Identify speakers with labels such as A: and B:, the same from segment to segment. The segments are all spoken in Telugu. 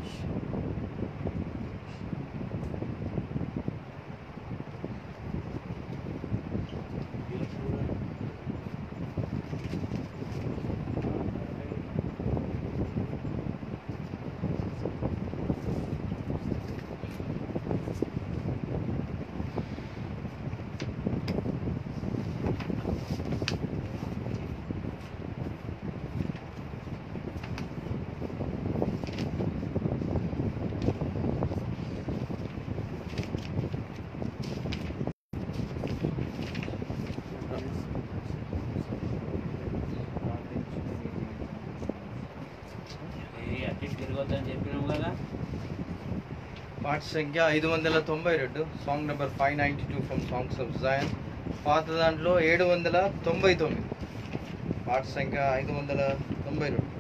A: ఏ అట్టి తిరగొద్దని చెప్పినాం కదా
B: పాట సంఖ్య ఐదు వందల తొంభై రెండు song number five ninety two from songs of Zion పాత దాంట్లో ఏడు వందల తొంభై తొమ్మిది పాట సంఖ్య ఐదు వందల తొంభై రెండు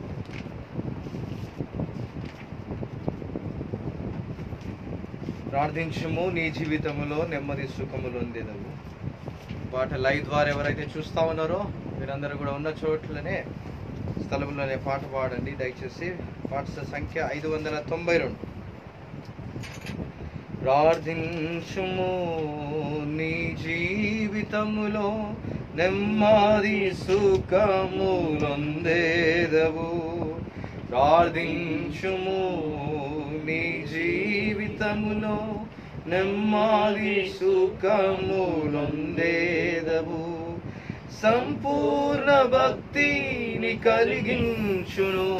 B: ప్రార్థించము నీ జీవితములో నెమ్మది సుఖములు ఉండేదవు పాట లైవ్ ద్వారా ఎవరైతే చూస్తా ఉన్నారో మీరందరూ కూడా ఉన్న చోట్లనే స్థలంలోనే పాట పాడండి దయచేసి పాట సంఖ్య ఐదు వందల తొంభై రెండు ప్రార్థించుము నీ జీవితములో నెమ్మది సుఖములొందేదవు ప్రార్థించుము నీ జీవితములో నెమ్మది సుఖములొందేదవు సంపూర్ణ భక్తిని కలిగించును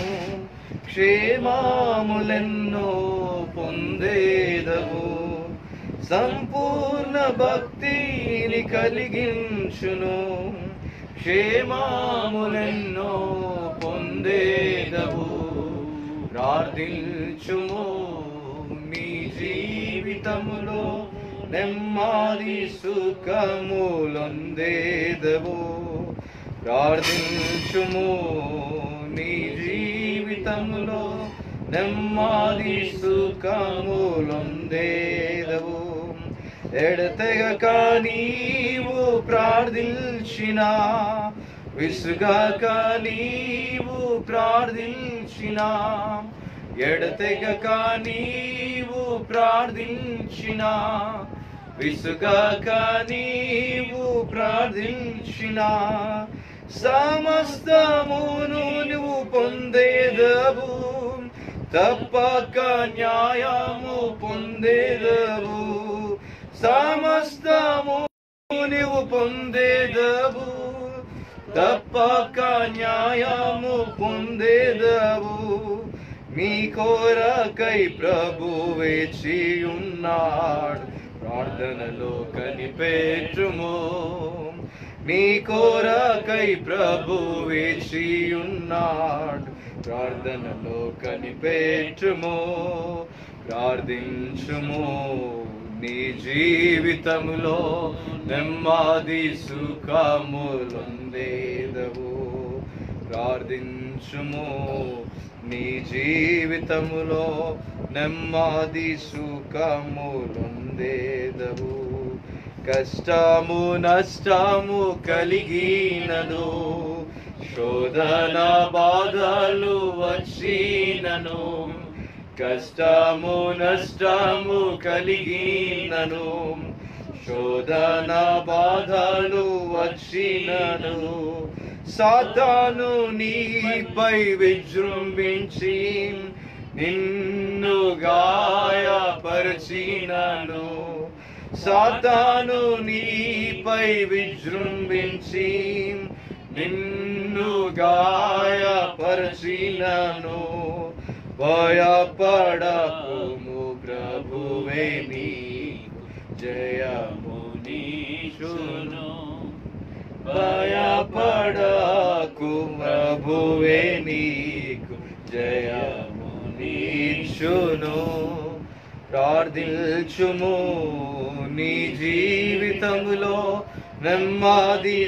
B: క్షేమాములెన్నో పొందేదవు సంపూర్ణ భక్తిని కలిగించును క్షేమాములెన్నో పొందేదవు ప్రార్థించుము నీ జీవితములో నెమ్మది సుఖములొందేదవు ప్రార్థించుము నీ జీవితములో నెమ్మది సుఖములొందేదవు ఎడతెగక నీవు ప్రార్థించిన విసుగాక నీవు ప్రార్థించిన ఎడతెగక నీవు ప్రార్థించిన విసుగాక నీవు ప్రార్థించిన సమస్తమును నువ్వు పొందేదవు తప్పక న్యాయము పొందేదవు సమస్తము నువ్వు పొందేదవు తప్పక న్యాయము పొందేదవు మీ కోరకై ప్రభు వేచి ఉన్నాడు ప్రార్థనలో కనిపెట్టుము మీ కోరకై ప్రభు వేచి ఉన్నాడు ప్రార్థనలో కనిపెట్టుము ప్రార్థించుము నీ జీవితములో నెమ్మది సుఖములొందేదవు ప్రార్థించుము నీ జీవితములో నెమ్మది సుఖములొందేదవు కష్టము నష్టము కలిగినను శోధన బాధలు వచ్చినను కష్టము నష్టము కలిగినను శోధన బాధలు వచ్చినను సాతాను నీపై విజృంభించి నిన్ను గాయపరిచినను సాతాను నీపై విజృంభించి నిన్ను గాయపరిచినను భయపడకుము ప్రభువే నీకు జయము నీషును భయపడకు ప్రభువే నీకు జయము నీషును ప్రార్థించుము నీ జీవితములో నెమ్మది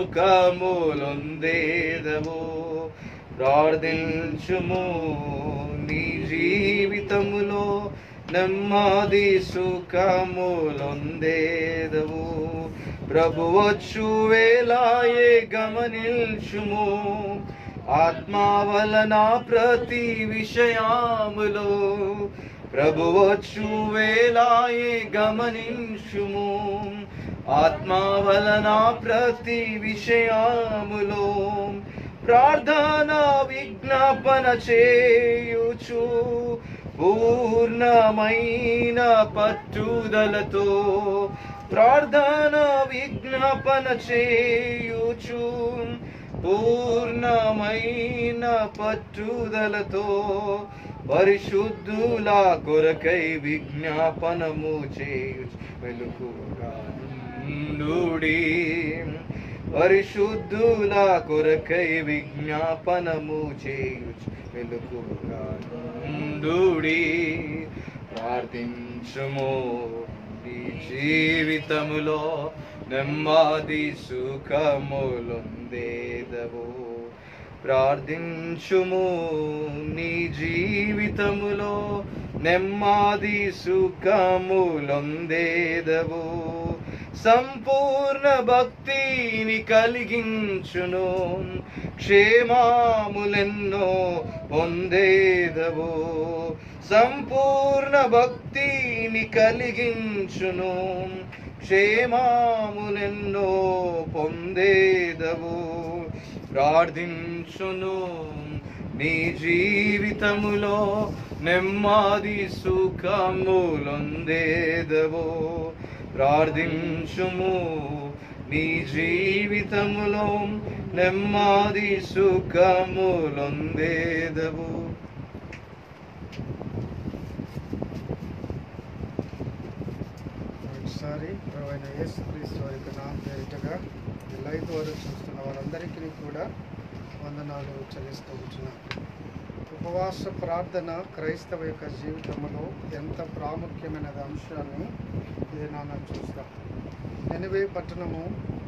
B: సుఖములొందేదవు ప్రార్థించుము నీ జీవితములో నెమ్మది సుఖములొందేదవు ప్రభువచ్చు వేలాయే గమనిల్చుము ఆత్మ వలన ప్రతి విషయాములో ప్రభువచ్చు వేలాయే గమనించుము ఆత్మ వలన ప్రతి విషయములో ప్రార్థన విజ్ఞాపన చేయుచు పూర్ణమైన పట్టుదలతో ప్రార్థన విజ్ఞాపన చేయుచు పూర్ణమైన పట్టుదలతో పరిశుద్ధుల కొరకై విజ్ఞాపనము చేయుచు వెలుగుగా నుండుడి పరిశుద్ధుల కొరకై విజ్ఞాపనము చేయుచు వెలుగుగా నుండుడి ప్రార్థించుము నీ జీవితములో నెమ్మది సుఖములొందేదవు ప్రార్థించుము నీ జీవితములో నెమ్మది సుఖములొందేదవు సంపూర్ణ భక్తిని కలిగించును క్షేమాములెన్నో పొందేదవు సంపూర్ణ భక్తిని కలిగించును క్షేమాములెన్నో పొందేదవు ప్రార్థించును నీ జీవితములో నెమ్మది సుఖములొందేదవు ప్రార్థించుము నీ జీవితములో నెమ్మది సుఖములొందేదవు
C: ఒకసారి ప్రవైన యేసుక్రీస్తు వారి యొక్క నామ పేరిటగా ఈ లైవ్ ద్వారా చూస్తున్న వారందరికీ కూడా వందనాలు చెల్లిస్తూ ఉంటున్నాను ఉపవాస ప్రార్థన క్రైస్తవ యొక్క జీవితంలో ఎంత ప్రాముఖ్యమైన అంశాన్ని ఇది నాన్న చూస్తాం నెనివే పట్టణము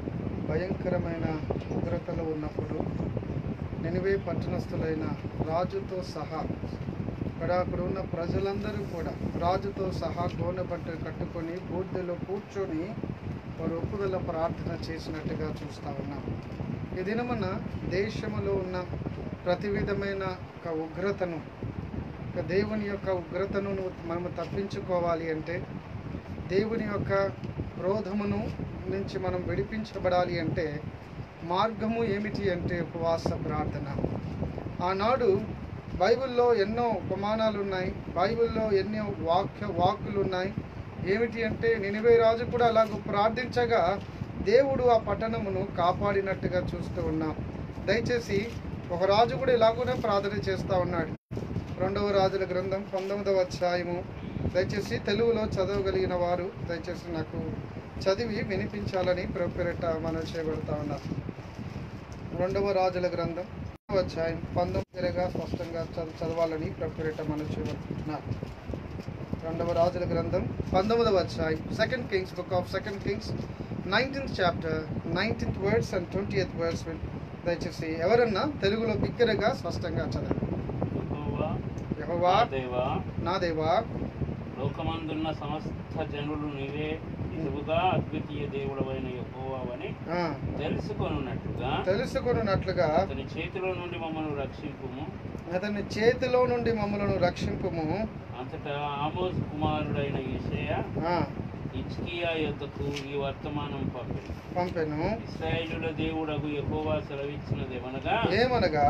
C: భయంకరమైన ఉగ్రతలో ఉన్నప్పుడు నెనివే పట్టణస్థులైన రాజుతో సహా అక్కడ అక్కడ ఉన్న ప్రజలందరూ కూడా రాజుతో సహా గోనె బట్టలు కట్టుకొని బూర్దెలో కూర్చొని వారు ఒప్పుదల ప్రార్థన చేసినట్టుగా చూస్తూ ఉన్నాం ఈ దినమున దేశములో ఉన్న ప్రతి విధమైన ఒక ఉగ్రతను ఒక దేవుని యొక్క ఉగ్రతను మనము తప్పించుకోవాలి అంటే దేవుని యొక్క క్రోధమును నుంచి మనం విడిపించబడాలి అంటే మార్గము ఏమిటి అంటే ఉపవాస ప్రార్థన ఆనాడు బైబిల్లో ఎన్నో ఉపమానాలు ఉన్నాయి బైబిల్లో ఎన్నో వాక్య వాక్కులు ఉన్నాయి ఏమిటి అంటే నినివే రాజు కూడా అలాగ ప్రార్థించగా దేవుడు ఆ పట్టణమును కాపాడినట్టుగా చూస్తూ ఉన్నాం దయచేసి ఒక రాజు కూడా ఇలాగనే ప్రార్థన చేస్తూ ఉన్నాడు రెండవ రాజుల గ్రంథం పంతొమ్మిదవ అధ్యాయము దయచేసి తెలుగులో చదవగలిగిన వారు దయచేసి నాకు చదివి వినిపించాలని ప్రిపేరట మనం చేయబడతా ఉన్నారు రెండవ రాజుల గ్రంథం అధ్యాయం పంతొమ్మిదిగా స్పష్టంగా చదువు చదవాలని ప్రిపేరట మనం చేయబడుతున్నారు రెండవ రాజుల గ్రంథం పంతొమ్మిదవ అధ్యాయం second kings book of second kings nineteenth chapter nineteenth words and twenty eighth words దయచేసి ఎవరన్నా తెలుగులో బిగ్గరగా స్పష్టంగా చదవండి
A: యెహోవా,
C: యెహోవా
A: నా దేవా
C: నా దేవా
A: లోకమందున్న సమస్త జనులు నీవే నిజముగా అద్వితీయ దేవుడవైన యెహోవావని
C: ఆ,
A: తెలుసుకొనున్నట్టుగా
C: తెలుసుకొనున్నట్లుగా
A: అతని చేతిలో నుండి మమ్మల్ని రక్షింపుము
C: అతని చేతిలో నుండి మమ్మలను రక్షింపుము
A: అంతటా ఆమోస్ కుమారుడైన యెషయా
C: ఆ,
A: ఇచ్కియా యొద్దకు ఈ వర్తమానం పంపెను
C: పంపెను
A: ఇస్రాయేలుల దేవుడగు యెహోవా సెలవిచ్చినదేమనగా
C: ఏమనగా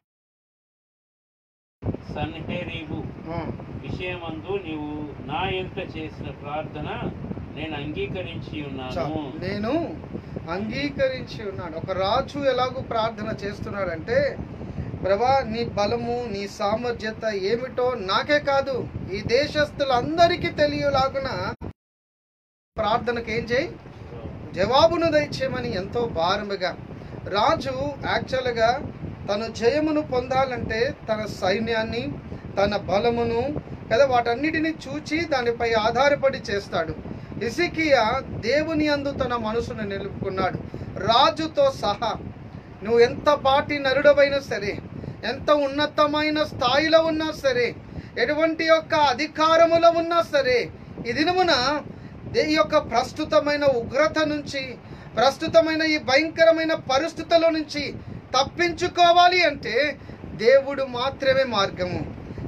A: సన్హేరీబు
C: ఆ,
A: విషయమందు నీవు నా ఎంత చేసిన ప్రార్థన నేను అంగీకరించి ఉన్నాను
C: చాలు. నేను అంగీకరించి ఉన్నాను ఒక రాజు ఎలాగో ప్రార్థన చేస్తున్నాడంటే ప్రభా నీ బలము నీ సామర్థ్యత ఏమిటో నాకే కాదు ఈ దేశస్తులందరికీ తెలియలాగున ప్రార్థనకు ఏం చేయి జవాబును దయచేయమని ఎంతో భారముగా రాజు యాక్చువల్గా తను జయమును పొందాలంటే తన సైన్యాన్ని తన బలమును కదా వాటన్నిటిని చూచి దానిపై ఆధారపడి చేస్తాడు ఇసికియా దేవుని అందు తన మనసును నిలుపుకున్నాడు రాజుతో సహా నువ్వు ఎంత పాటి నరుడవైనా సరే ఎంత ఉన్నతమైన స్థాయిలో ఉన్నా సరే ఎటువంటి యొక్క అధికారములో ఉన్నా సరే ఈ దినమున దే- ఈ యొక్క ప్రస్తుతమైన ఉగ్రత నుంచి ప్రస్తుతమైన ఈ భయంకరమైన పరిస్థితుల నుంచి తప్పించుకోవాలి అంటే దేవుడు మాత్రమే మార్గము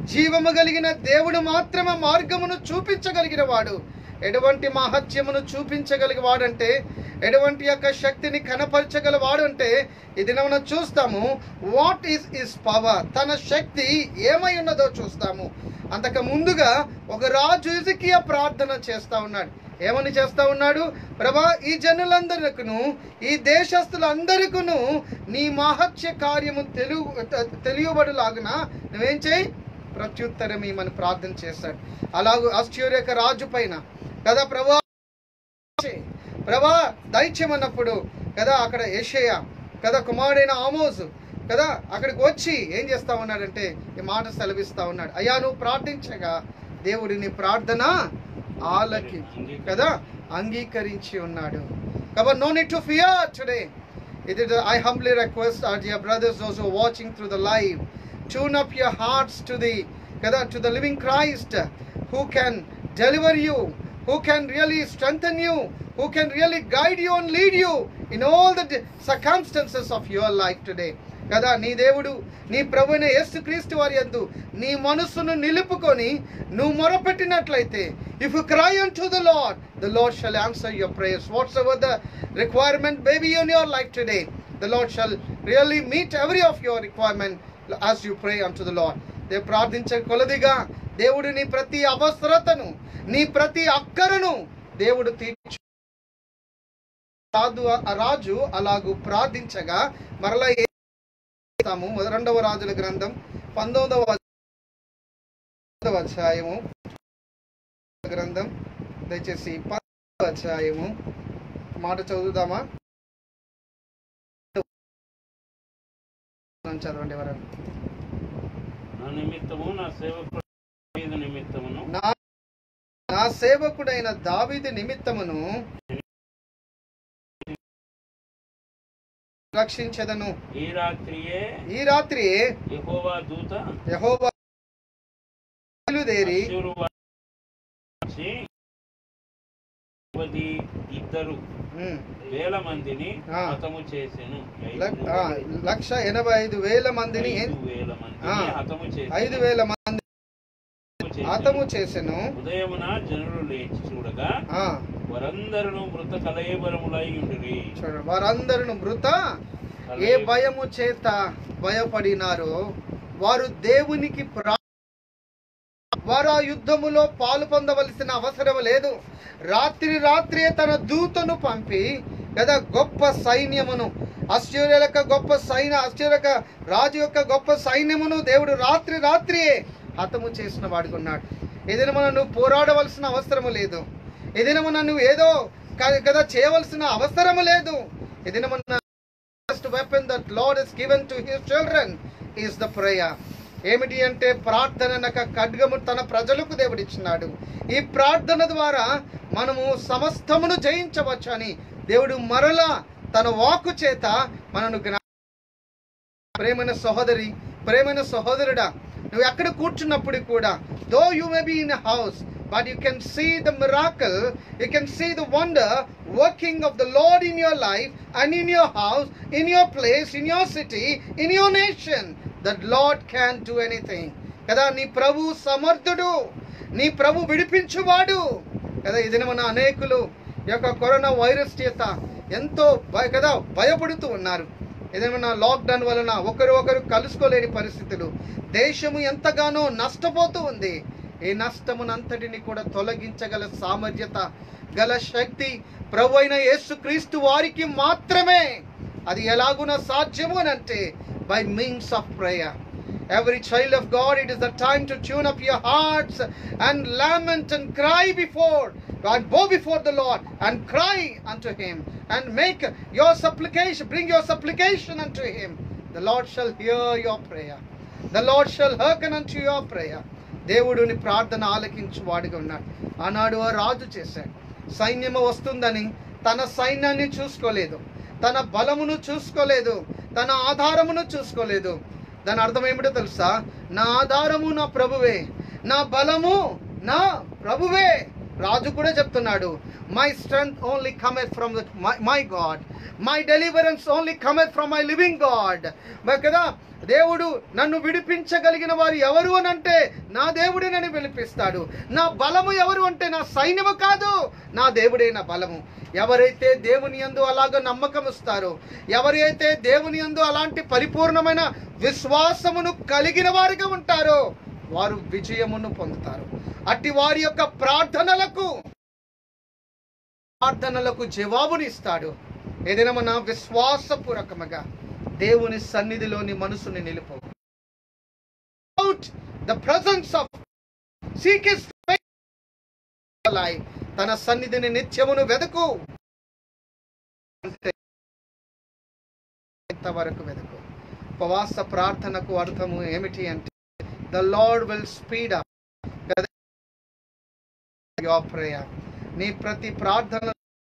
C: జీవము కలిగిన దేవుడు మాత్రమే మార్గమును చూపించగలిగిన వాడు ఎటువంటి మహత్యమును చూపించగలిగే వాడంటే ఎటువంటి యొక్క శక్తిని కనపరచగల వాడు అంటే ఇది మనం చూస్తాము వాట్ ఈస్ ఇస్ పవర్ తన శక్తి ఏమై ఉన్నదో చూస్తాము అంతకు ముందుగా ఒక రాజు ఇజికియా ప్రార్థన చేస్తా ఉన్నాడు ఏమని చేస్తా ఉన్నాడు ప్రభా ఈ జనులందరికును ఈ దేశస్తులందరికును నీ మహత్య కార్యము తెలుగు తెలియబడులాగున నువ్వేం చేయి ప్రత్యుత్తరం ఈమని ప్రార్థన చేశాడు అలాగూ ఆశ్చర్య యొక్క రాజు పైన కదా ప్రభా ప్రభా దైత్యమన్నప్పుడు కదా అక్కడ ఏషయ కదా కుమారుడైన ఆమోజు కదా అక్కడికి వచ్చి ఏం చేస్తా ఉన్నాడంటే ఈ మాట సెలవిస్తా ఉన్నాడు అయ్యా నువ్వు ప్రార్థించగా దేవుడిని ప్రార్థన ఆలకి కదా అంగీకరించి ఉన్నాడు కాబట్టి no need to fear today It is, I humbly request our dear brothers, those who are watching through the live, tune up your hearts to the, kada, to the living Christ, who can deliver you, who can really strengthen you, who can really guide you and lead you in all the di- circumstances of your life today. కదా నీ దేవుడు నీ ప్రభుని యేసు క్రీస్తు వారి యందు నీ మనస్సును నిలుపుకొని నువ్వు మొరపెట్టినట్లయితే if you cry unto the Lord the Lord shall answer your prayers whatsoever the requirement maybe in your life today the Lord shall really meet every of your requirement as you pray unto the Lord దే ప్రార్థించే కొలదిగా దేవుడు నీ ప్రతి అవసరతను నీ ప్రతి అక్కరను దేవుడు తీర్చు రాజు రాజు అలాగూ ప్రార్థించగా మరలా ఏం చేస్తాము మొద- రెండవ రాజుల గ్రంథం పంతొమ్మిదవ పంతొమ్మిదవ అధ్యాయము గ్రంథం దయచేసి పంతొమ్మిదవ అధ్యాయము మాట చదువుదామా చదవండి ఎవరైనా
A: నా నిమిత్తము నా సేవకుడు దావీదు నిమిత్తమును
C: నా నా సేవకుడైన దావీదు నిమిత్తమును రక్షించదను
A: ఈ రాత్రియే
C: ఈ రాత్రి
A: యెహోవా దూత
C: యహోవా బయలుదేరి
A: అశ్షూరు వారి నుంచి ఇరవై ఇద్దరు
C: ఉమ్,
A: వేల మందిని
C: ఆ.
A: హతము చేసెను
C: లక్- ఆ, లక్ష ఎనభై ఐదు వేల మందిని
A: ఐదు వేల మందిని
C: ఆ.
A: హతము చేసెను.
C: ఐదు వేల మంది
A: చేసెను.
C: హతము చేసెను
A: ఉదయమున జనులు లేచి చూడగా
C: ఆ,
A: వారందరూ మృత కలయబరములై ఉండిరి
C: చూడండి వారందరూ మృత ఏ భయము చేత భయపడినారో వారు దేవునికి ప్రా వారు ఆ యుద్ధములో పాలు పొందవలసిన అవసరం లేదు రాత్రి రాత్రే తన దూతను పంపి కదా గొప్ప సైన్యమును అశ్చర్య యొక్క గొప్ప సైన్య అశ్చర్య యొక్క రాజు యొక్క గొప్ప సైన్యమును దేవుడు రాత్రి రాత్రియే హతము చేసిన వాడుకున్నాడు ఏదైనా మనం నువ్వు పోరాడవలసిన అవసరము లేదు ఏదైనా మనం నువ్వు ఏదో క- కదా చేయవలసిన అవసరము లేదు ఏదైనా మన first weapon that Lord has given to his children is the prayer. ఏమిటి అంటే ప్రార్థన నక ఖడ్గము తన ప్రజలకు దేవుడిచ్చినాడు ఈ ప్రార్థన ద్వారా మనము సమస్తమును జయించవచ్చు అని దేవుడు మరలా తన వాక్కు చేత మనను జ్ఞా ప్రేమైన సహోదరి ప్రేమైన సహోదరుడా నువ్వు ఎక్కడ కూర్చున్నప్పుడు కూడా though you may be in house but you can see the miracle you can see the wonder working of the Lord in your life and in your house in your place in your city in your nation that Lord can do anything కదా నీ ప్రభు సమర్థుడు నీ ప్రభు విడిపించువాడు కదా ఇది మన అనేకులు ఈ యొక్క కరోనా వైరస్ చేత ఎంతో భయ కదా భయపడుతూ ఉన్నారు ఏదైనా లాక్డౌన్ వలన ఒకరు ఒకరు కలుసుకోలేని పరిస్థితులు దేశము ఎంతగానో నష్టపోతూ ఉంది ఈ నష్టమునంతటిని కూడా తొలగించగల సామర్థ్యత గల శక్తి ప్రభు అయిన యేసుక్రీస్తు వారికి మాత్రమే అది ఎలాగున సాధ్యము అని అంటే by means of prayer Every child of God, it is the time to tune up your hearts and lament and cry before God, bow before the Lord and cry unto Him and make your supplication, bring your supplication unto Him. The Lord shall hear your prayer. The Lord shall hearken unto your prayer. దేవుడుని ప్రార్థన ఆలకించు వాడిగా ఉన్నాడు ఆనాడు ఆ రాజు చేశాడు సైన్యము వస్తుందని తన సైన్యాన్ని చూసుకోలేదు తన బలమును చూసుకోలేదు తన ఆధారమును చూసుకోలేదు దాని అర్థం ఏమిటో తెలుసా నా ఆధారము నా ప్రభువే నా బలము నా ప్రభువే రాజు కూడా చెప్తున్నాడు my strength only cometh from the my God my deliverance only cometh from my living God కదా దేవుడు నన్ను విడిపించగలిగిన వారు ఎవరు అని అంటే నా దేవుడే నన్ను విడిపిస్తాడు నా బలము ఎవరు అంటే నా సైన్యము కాదు నా దేవుడే నా బలము ఎవరైతే దేవుని యందు అలాగ నమ్మకం ఇస్తారో ఎవరైతే దేవుని యందు అలాంటి పరిపూర్ణమైన విశ్వాసమును కలిగిన వారిగా ఉంటారో వారు విజయమును పొందుతారు అట్టి వారి యొక్క ప్రార్థనలకు ప్రార్థనలకు జవాబునిస్తాడు ఏదైనా మన విశ్వాసపూర్వకముగా దేవుని సన్నిధిలోని మనసుని నిలుపు the presence of seek life తన సన్నిధిని నిత్యమును వెతుకు అంటే ఎంతవరకు వెతుకు ఉపవాస ప్రార్థనకు అర్థము ఏమిటి అంటే the Lord will speed up your prayer నీ ప్రతి ప్రార్థన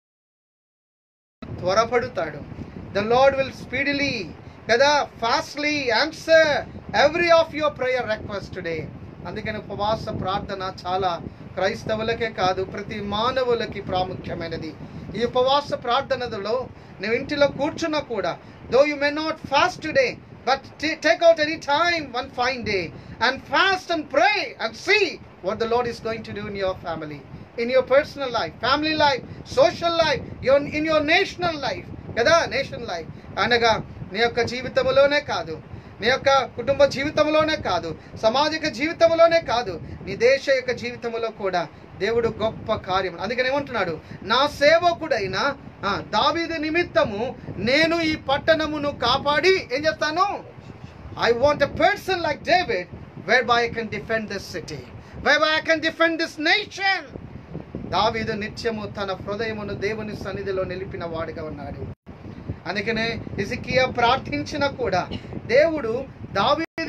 C: త్వరపడుతాడు ద లార్డ్ విల్ స్పీడిలీ కదా fastly answer every of your prayer request today అందుకని ఉపవాస ప్రార్థన చాలా క్రైస్తవులకే కాదు ప్రతి మానవులకి ప్రాముఖ్యమైనది ఈ ఉపవాస ప్రార్థనలో నువ్వు ఇంటిలో కూర్చున్నా కూడా though you may not fast today but take out any time one fine day and fast and pray and see what the Lord is going to do in your family in your personal life family life social life your in your national life కదా నేషన్ లైఫ్ అనగా నీ యొక్క జీవితంలోనే కాదు నీ యొక్క కుటుంబ జీవితంలోనే కాదు సామాజిక జీవితంలోనే కాదు నీ దేశ యొక్క జీవితంలో కూడా దేవుడు గొప్ప కార్యం అందుకని ఏమంటున్నాడు నా సేవకుడైన ఆ, దావీదు నిమిత్తము నేను ఈ పట్టణమును కాపాడి ఏం చేస్తాను I want a person like David whereby I can defend this city whereby I can defend this nation దావీదు నిత్యము తన హృదయమును దేవుని సన్నిధిలో నిలిపిన వాడిగా ఉన్నాడు అందుకనే ఇజికియా ప్రార్థించిన కూడా దేవుడు దావీదు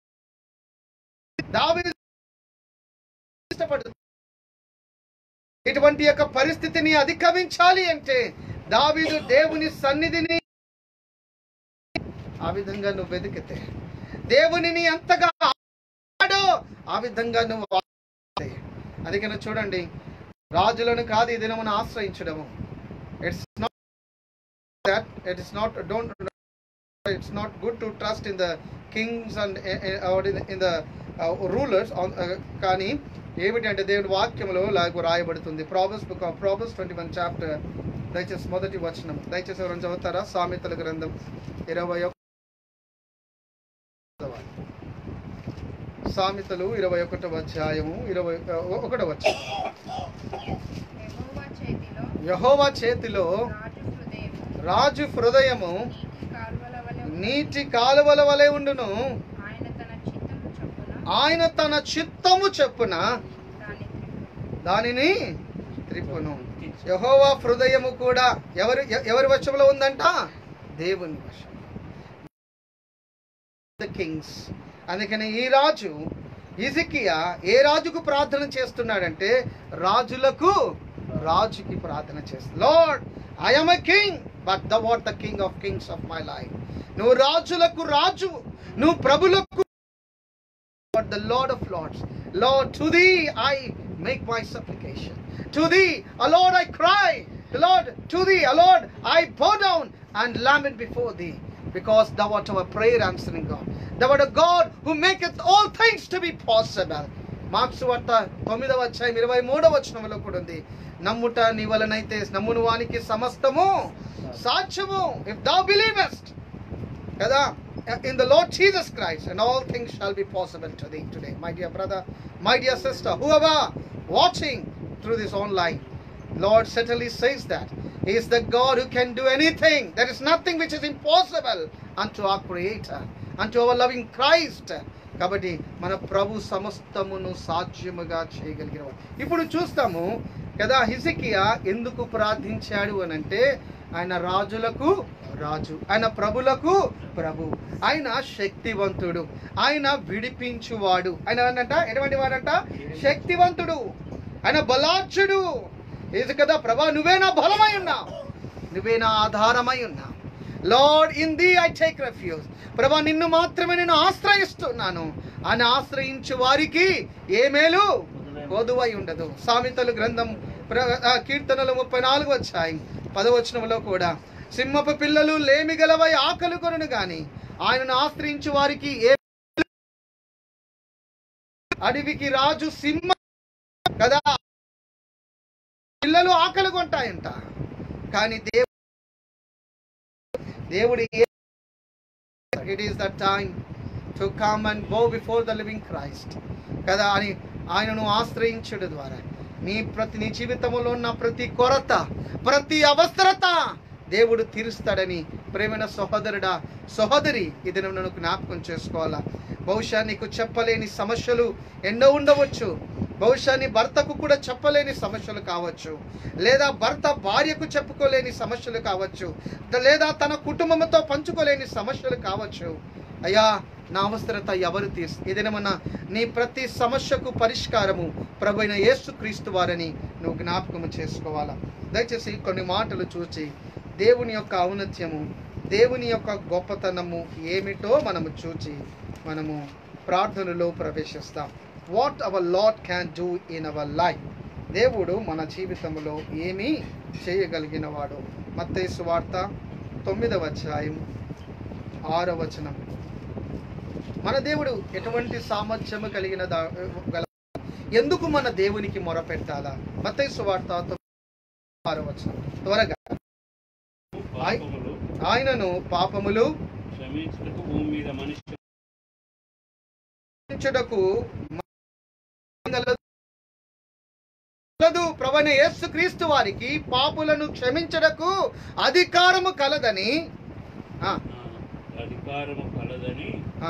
C: దావీదు ఇష్టపడు ఇటువంటి యొక్క పరిస్థితిని అధిగమించాలి అంటే దావీదు దేవుని సన్నిధిని ఆ విధంగా నువ్వు వెతికితే దేవునిని ఎంతగా ఆడో ఆ విధంగా నువ్వు ఆడితే. అందుకని చూడండి రాజులను కాదు ఈ దినమును ఆశ్రయించడము it's not that it is not don't it's not good to trust in the kings and in the rulers కానీ ఏమిటంటే దేవుని వాక్యంలో లాగా రాయబడుతుంది Proverbs book of Proverbs twenty one chapter దయచేసి మొదటి వచనం దయచేసి ఎవరైనా చదువుతారా సామెతల గ్రంథం ఇరవై ఒక సామెతలు ఇరవై ఒకటవ అధ్యాయము ఇరవై ఒకటవ వచనం
D: యెహోవా చేతిలో
C: యహోవా చేతిలో
D: రాజు హృదయము
C: రాజు హృదయము
D: నీటి కాలువల
C: నీటి కాలువల
D: వలె
C: వలె ఉండును
D: ఆయన తన చిత్తము చొప్పున
C: ఆయన తన చిత్తము చెప్పున
D: దాని
C: దానిని త్రిప్పును యహోవా హృదయము కూడా ఎవరి ఎ- ఎవరి వశంలో ఉందంట దేవుని వశం ద కింగ్స్ అందుకని ఈ రాజు ఇజికియా ఏ రాజుకు ప్రార్థన చేస్తున్నాడంటే రాజులకు రాజుకి ప్రార్థన చేస్తాడు Lord I'm a king but the what the king of kings of my life నువ్వు రాజులకు రాజు నువ్వు ప్రభులకు but the Lord of Lords. Lord, to thee I make my supplication. To thee, O Lord, I cry. Lord, to thee, O Lord, I bow down and lament before thee. Because thou art our prayer answering God. Thou art a God who maketh all things to be possible. Mark's వార్త తొమ్మిదవ అధ్యాయం ఇరవై మూడవ వచనంలో కూడా ఉంది నమ్ముట నీ వలనైతే నమ్మును వానికి సమస్తము సాధ్యము ఇఫ్ దౌ బిలీవెస్ట్ కదా in the Lord Jesus Christ, and all things shall be possible to thee today, my dear brother, my dear sister, whoever watching through this online. Lord certainly says that He is the God who can do anything. There is nothing which is impossible unto our Creator, unto our loving Christ. కాబట్టి మన ప్రభు సమస్తమును సాధ్యముగా చేయగలిగినవాడు ఇప్పుడు చూస్తాము కదా హిజికియా ఎందుకు ప్రార్థించాడు అని అంటే ఆయన రాజులకు రాజు ఆయన ప్రభులకు ప్రభు ఆయన శక్తివంతుడు ఆయన విడిపించువాడు ఆయన ఏంటంట ఎటువంటి వాడంట శక్తివంతుడు ఆయన బలార్చుడు ఇది కదా ప్రభా నువ్వే నా బలమై ఉన్నావు నువ్వే నా ఆధారమై ఉన్నావు Lord in the I take refuge ప్రభా నిన్ను మాత్రమే నేను ఆశ్రయిస్తున్నాను అని ఆశ్రయించు వారికి ఏ మేలు కొదువై ఉండదు సామెతలు గ్రంథం ప్ర- ఆ, కీర్తనలు ముప్పై నాలుగు వచ్చాయి పదవచనంలో కూడా సింహపు పిల్లలు లేమి గలవై ఆకలి కొనును గాని ఆయనను ఆశ్రయించు వారికి ఏ అడవికి రాజు సింహ కదా పిల్లలు ఆకలి కొంటాయంట కానీ దేవుడు దేవుడు it is the time to come and go before the living Christ కదా అని ఆయనను ఆశ్రయించడం ద్వారా నీ ప్రతి నీ జీవితంలో ఉన్న ప్రతి కొరత ప్రతి అవసరత దేవుడు తీరుస్తాడని ప్రేమైన సహోదరుడా సహోదరి ఇది నువ్వు నన్ను జ్ఞాపకం చేసుకోవాలా బహుశా నీకు చెప్పలేని సమస్యలు ఎన్నో ఉండవచ్చు బహుశా నీ భర్తకు కూడా చెప్పలేని సమస్యలు కావచ్చు లేదా భర్త భార్యకు చెప్పుకోలేని సమస్యలు కావచ్చు లేదా తన కుటుంబంతో పంచుకోలేని సమస్యలు కావచ్చు అయ్యా నా అవసరత ఎవరు తీసు ఏదైనా నీ ప్రతి సమస్యకు పరిష్కారము ప్రభైన యేసు క్రీస్తు వారని నువ్వు జ్ఞాపకం చేసుకోవాలా దయచేసి కొన్ని మాటలు చూసి దేవుని యొక్క ఔన్నత్యము దేవుని యొక్క గొప్పతనము ఏమిటో మనము చూచి మనము ప్రార్థనలో ప్రవేశిస్తాం what our Lord can do in our life దేవుడు మన జీవితంలో ఏమీ చేయగలిగిన వాడు మత్తయి వార్త తొమ్మిదవ అధ్యాయం ఆరవ వచనం మన దేవుడు ఎటువంటి సామర్థ్యము కలిగిన దా- గల ఎందుకు మన దేవునికి మొరపెట్టాలా మత్తయి సువార్త తొమ్మిది ఆరవ వచనం త్వరగా
A: పాపములు
C: ఆయనను పాపములు
A: క్షమించుటకు భూమి మీద మనిషి
C: క్షమించుటకు కలదు ప్రవణ యేసు క్రీస్తు వారికి పాపులను క్షమించుటకు అధికారము కలదని ఆ,
A: ఆ, అధికారము కలదని
C: ఆ,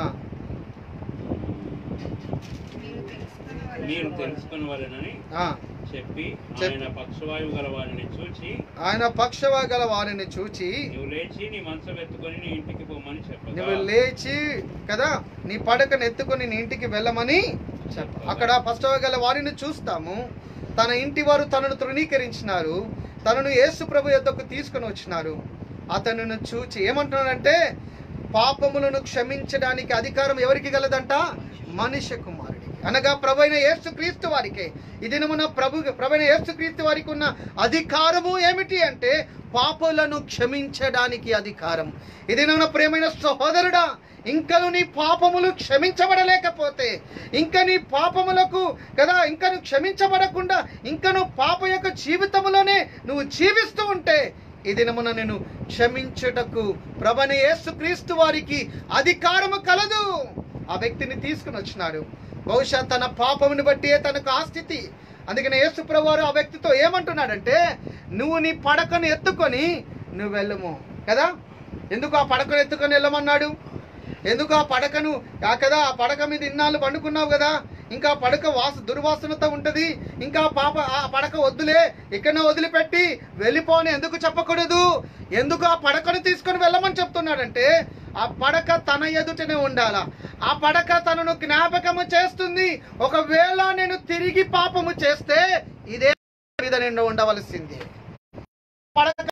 D: మీరు తెలుసుకున్న
A: మీరు తెలుసుకుని వాళ్ళనని
C: ఆ.
A: చెప్పి
C: చెప్పి.
A: ఆయన పక్షవాయువు గల వారిని చూచి
C: ఆయన పక్షవ గల వారిని చూచి
A: నువ్వు లేచి నీ మంచం ఎత్తుకొని నీ ఇంటికి పోమని
C: నువ్వు
A: చెప్పగా
C: లేచి కదా నీ పడకను ఎత్తుకొని నీ ఇంటికి వెళ్ళమని చెప్ప అక్కడ పక్షవ గల వారిని చూస్తాము తన ఇంటి వారు తనను తృణీకరించినారు తనను యేసు ప్రభు యొద్దకు తీసుకొని వచ్చినారు అతనును చూచి ఏమంటున్నాడంటే పాపములను క్షమించడానికి అధికారం ఎవరికి గలదంట మనిషి కుమారుడికి అనగా ప్రభైన యేసు క్రీస్తు వారికే ఈ దినమున ప్రభు ప్రభైన యేసు క్రీస్తు వారికి ఉన్న అధికారము ఏమిటి అంటే పాపులను క్షమించడానికి అధికారం ఇది నా ప్రేమైన సహోదరుడా ఇంకను నీ పాపములు క్షమించబడలేకపోతే ఇంకా నీ పాపములకు కదా ఇంకా నువ్వు క్షమించబడకుండా ఇంకా నువ్వు పాప యొక్క జీవితంలోనే నువ్వు జీవిస్తూ ఉంటే ఈ దినమున నేను క్షమించుటకు ప్రభని యేసుక్రీస్తు వారికి అధికారము కలదు ఆ వ్యక్తిని తీసుకుని వచ్చినాడు బహుశా తన పాపముని బట్టి తనకు ఆ స్థితి అందుకని యేసు ప్రభువారు ఆ వ్యక్తితో ఏమంటున్నాడంటే నువ్వు నీ పడకను ఎత్తుకొని నువ్వు వెళ్ళము కదా ఎందుకు ఆ పడకను ఎత్తుకొని వెళ్ళమన్నాడు ఎందుకు ఆ పడకను ఆ కదా ఆ పడక మీద ఇన్నాళ్ళు పండుకున్నావు కదా ఇంకా ఆ పడక వాస దుర్వాసనతో ఉంటది ఇంకా ఆ పాప ఆ పడక వద్దులే ఇక్కడనే వదిలిపెట్టి వెళ్ళిపోని ఎందుకు చెప్పకూడదు ఎందుకు ఆ పడకను తీసుకొని వెళ్ళమని చెప్తున్నాడంటే ఆ పడక తన ఎదుటనే ఉండాలా ఆ పడక తనను జ్ఞాపకము చేస్తుంది ఒకవేళ నేను తిరిగి పాపము చేస్తే ఇదే మీద నిండా ఉండవలసింది పడక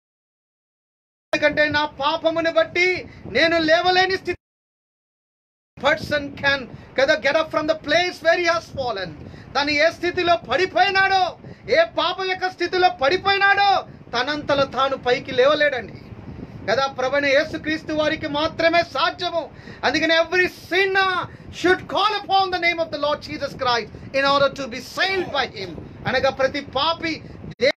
C: ఎందుకంటే నా పాపమును బట్టి నేను లేవలేని స్థితి పర్సన్ క్యాన్ కదా get up from the place very has fallen తను ఏ స్థితిలో పడిపోయినాడో ఏ పాప యొక్క స్థితిలో పడిపోయినాడో తనంతలో తాను పైకి లేవలేడండి కదా ప్రభు యేసుక్రీస్తు వారికి మాత్రమే సాధ్యము అందుకని every sin should call upon the name of the Lord Jesus Christ in order to be saved by him అనగా ప్రతి పాపి దే-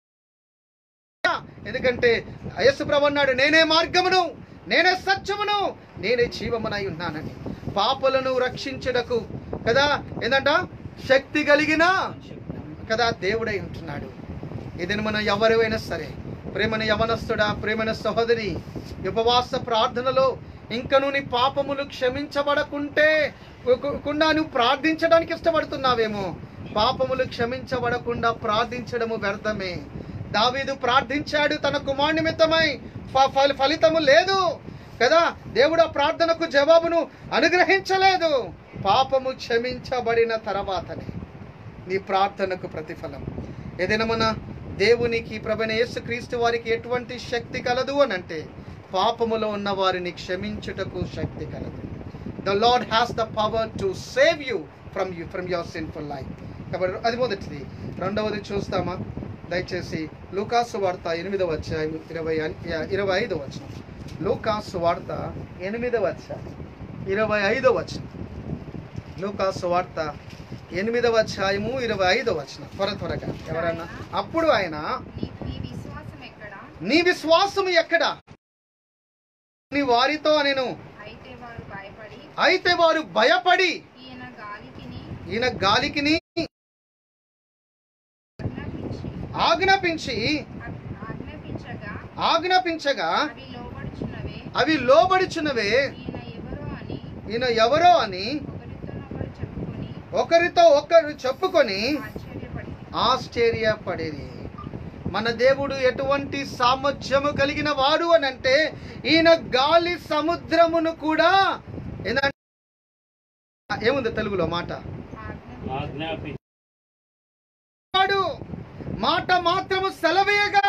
C: ఎందుకంటే యేసు ప్రభు అన్నాడు నేనే మార్గమును నేనే సత్యమును నేనే జీవమునై ఉన్నానని పాపలను రక్షించుటకు కదా ఏంటంట శక్తి కలిగిన కదా దేవుడై ఉంటున్నాడు ఇదని మన ఎవరైనా సరే ప్రేమన యవనస్తుడా ప్రేమన సహోదరి ఈ ఉపవాస ప్రార్థనలో ఇంకను నీ పాపములు క్షమించబడకుంటే కు- కుండా నువ్వు ప్రార్థించడానికి ఇష్టపడుతున్నావేమో పాపములు క్షమించబడకుండా ప్రార్థించడము వ్యర్థమే దావీదు ప్రార్థించాడు తన కుమార్ నిమిత్తమై ఫ- ఫలి- ఫలితము లేదు కదా దేవుడు ఆ ప్రార్థనకు జవాబును అనుగ్రహించలేదు పాపము క్షమించబడిన తర్వాతనే నీ ప్రార్థనకు ప్రతిఫలం ఏదైనా మన దేవునికి ప్రభైన యేసుక్రీస్తు వారికి ఎటువంటి శక్తి కలదు అని అంటే పాపములో ఉన్న వారిని క్షమించుటకు శక్తి కలదు the Lord has the power to save you from you from your sinful life కాబట్టి అది మొదటిది రెండవది చూస్తామా దయచేసి లూకాసు వార్త ఎనిమిదవ అధ్యాయం ఇరవై ఇరవై ఐదవ వచనం లూకాసు వార్త ఎనిమిదవ అధ్యాయం ఇరవై ఐదవ వచనం లూకాసు వార్త ఎనిమిదవ అధ్యాయము ఇరవై ఐదవ వచనం త్వర త్వరగా ఎవరన్నా అప్పుడు ఆయన
D: నీ నీ విశ్వాసం ఎక్కడ
C: నీ విశ్వాసం ఎక్కడ నీ వారితో నేను
D: అయితే వారు భయపడి
C: అయితే వారు భయపడి
D: ఈయన గాలికిని
C: ఈయన గాలికిని
D: ఆజ్ఞాపించి
C: ఆజ్ఞాపించి
D: ఆగ్- ఆజ్ఞాపించగా
C: ఆజ్ఞాపించగా
D: అవి లోబడుచున్నవే
C: అవి లోబడుచున్నవే
D: ఈయన ఎవరో అని
C: ఈయన ఎవరో అని
D: ఒకరితోనొకరు చెప్పుకొని
C: ఒకరితో ఒకరు చెప్పుకొని
D: ఆశ్చర్యపడి
C: ఆశ్చర్యపడేది మన దేవుడు ఎటువంటి సామర్థ్యము కలిగిన వాడు అని అంటే ఈయన గాలి సముద్రమును కూడా ఏందంటే ఏముంది తెలుగులో మాట
D: ఆజ్ఞ
A: ఆజ్ఞాపి
C: వాడు మాట మాత్రము సెలవేయగా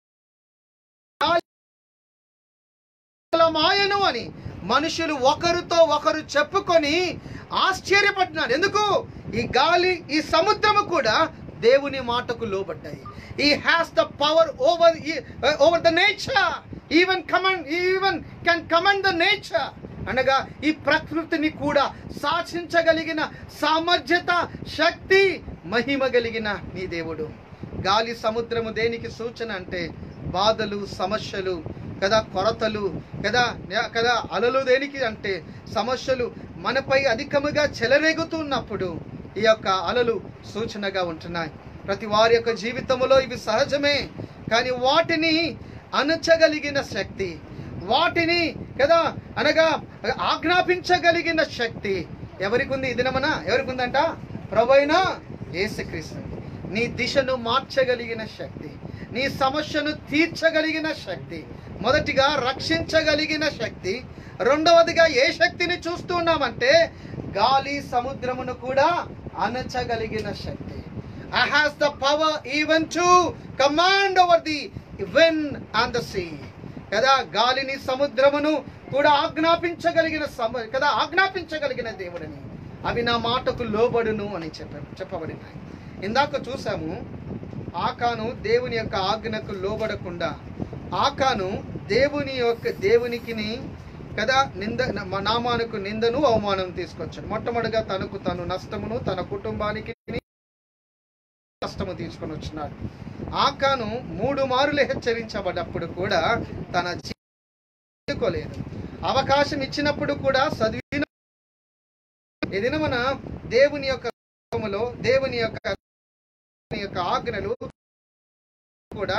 C: మాయను అని మనుషులు ఒకరితో ఒకరు చెప్పుకొని ఆశ్చర్యపడినారు ఎందుకు ఈ గాలి ఈ సముద్రము కూడా దేవుని మాటకు లోబడ్డాయి he has the power over over the nature even command even can command the nature అనగా ఈ ప్రకృతిని కూడా శాసించగలిగిన సామర్థ్యత శక్తి మహిమ కలిగిన నీ దేవుడు గాలి సముద్రము దేనికి సూచన అంటే బాధలు సమస్యలు కదా కొరతలు కదా కదా అలలు దేనికి అంటే సమస్యలు మనపై అధికముగా చెలరేగుతున్నప్పుడు ఈ యొక్క అలలు సూచనగా ఉంటున్నాయి ప్రతి వారి యొక్క జీవితంలో ఇవి సహజమే కానీ వాటిని అణచగలిగిన శక్తి వాటిని కదా అనగా ఆజ్ఞాపించగలిగిన శక్తి ఎవరికి ఉంది ఈ దినమన ఎవరికి ఉందంట ప్రభైన యేసుక్రీస్తు నీ దిశను మార్చగలిగిన శక్తి నీ సమస్యను తీర్చగలిగిన శక్తి మొదటిగా రక్షించగలిగిన శక్తి రెండవదిగా ఏ శక్తిని చూస్తున్నామంటే గాలి సముద్రమును కూడా అణచగలిగిన శక్తి I has the power even to command over the wind and the sea కదా గాలిని సముద్రమును కూడా ఆజ్ఞాపించగలిగిన సమ కదా ఆజ్ఞాపించగలిగిన దేవుడిని అవి నా మాటకు లోబడును అని చెప్ప చెప్పబడినాయి ఇందాక చూసాము ఆకాను దేవుని యొక్క ఆజ్ఞకు లోబడకుండా ఆకాను దేవుని యొక్క దేవునికిని కదా నింద న- నామానికి నిందను అవమానం తీసుకొచ్చాడు మొట్టమొదటిగా తనకు తను నష్టమును తన కుటుంబానికి కష్టము తీసుకొని వచ్చినాడు ఆకాను మూడు మారులు హెచ్చరించబడ్డప్పుడు కూడా తన జీవికోలేదు అవకాశం ఇచ్చినప్పుడు కూడా చదివిన ఏదైనా మన దేవుని యొక్క నామములో దేవుని యొక్క దేవుని యొక్క ఆజ్ఞలు కూడా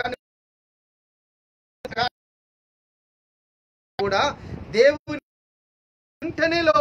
C: కూడా దేవుని వెంటనే లో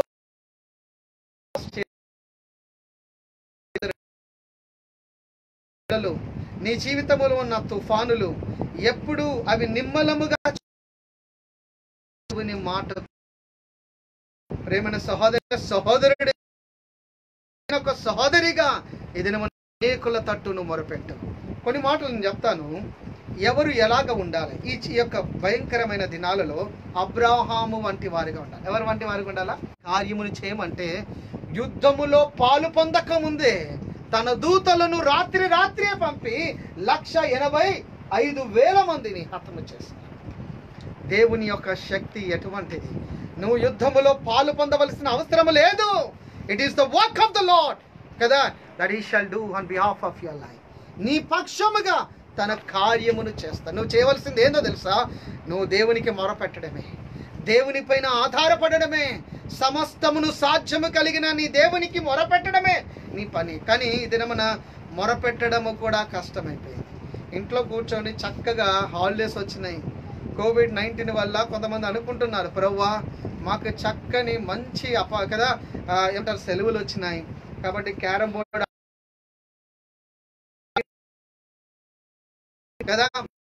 C: పిల్లలు, నీ జీవితంలో ఉన్న తుఫానులు ఎప్పుడు అవి నిమ్మలముగా దేవుని మాట ప్రేమైన సహోదర సహోదరుడే ఒక సహోదరిగా ఇది మన అనేకుల తట్టును మొరపెట్టు కొన్ని మాటలు నేను చెప్తాను ఎవరు ఎలాగ ఉండాలి ఈ చి- యొక్క భయంకరమైన దినాలలో అబ్రాహాము వంటి వారిగా ఉండాలి ఎవరు వంటి వారిగా ఉండాలా కార్యములు చేయమంటే యుద్ధములో పాలు పొందక ముందే తన దూతలను రాత్రి రాత్రే పంపి లక్ష ఎనభై ఐదు వేల మందిని హతము చేశారు దేవుని యొక్క శక్తి ఎటువంటిది నువ్వు యుద్ధములో పాలు పొందవలసిన అవసరం లేదు it is the work of the Lord కదా that he shall do on behalf of your life నీ పక్షముగా తన కార్యమును చేస్తా నువ్వు చేయవలసింది ఏందో తెలుసా నువ్వు దేవునికి మొరపెట్టడమే దేవుని పైన ఆధారపడడమే సమస్తమును సాధ్యము కలిగిన నీ దేవునికి మొరపెట్టడమే నీ పని కానీ ఇది మన మొరపెట్టడము కూడా కష్టమైపోయింది ఇంట్లో కూర్చొని చక్కగా హాలిడేస్ వచ్చినాయి కోవిడ్ నైన్టీన్ వల్ల కొంతమంది అనుకుంటున్నారు ప్రవ్వా మాకు చక్కని మంచి అప కదా ఆ, ఏమంటారు సెలవులు వచ్చినాయి కాబట్టి క్యారమ్ బోర్డ్ కదా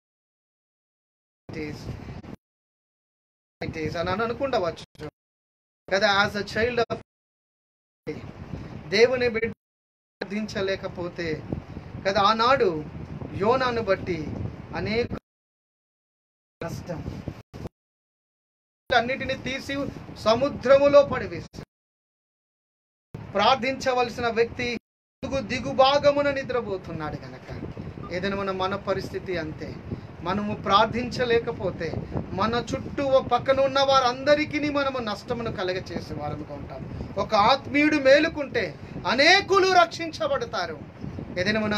C: It is. It is అని అని అనుకుండవచ్చు కదా యాజ్ అ చైల్డ్ ఆఫ్ దేవుని బిడ్డ ప్రార్థించలేకపోతే కదా ఆనాడు యోనాను బట్టి అనేక నష్టం అన్నిటిని తీసి సముద్రములో పడివేసి ప్రార్థించవలసిన వ్యక్తి దిగు దిగు భాగమున నిద్రపోతున్నాడు కనుక ఏదైనా మన మన పరిస్థితి అంతే మనము ప్రార్థించలేకపోతే మన చుట్టూ ఓ పక్కన ఉన్న వారందరికీ మనము నష్టమును కలగచేసే వారముగా ఉంటాం ఒక ఆత్మీయుడు మేలుకుంటే అనేకులు రక్షించబడతారు ఏదైనా మన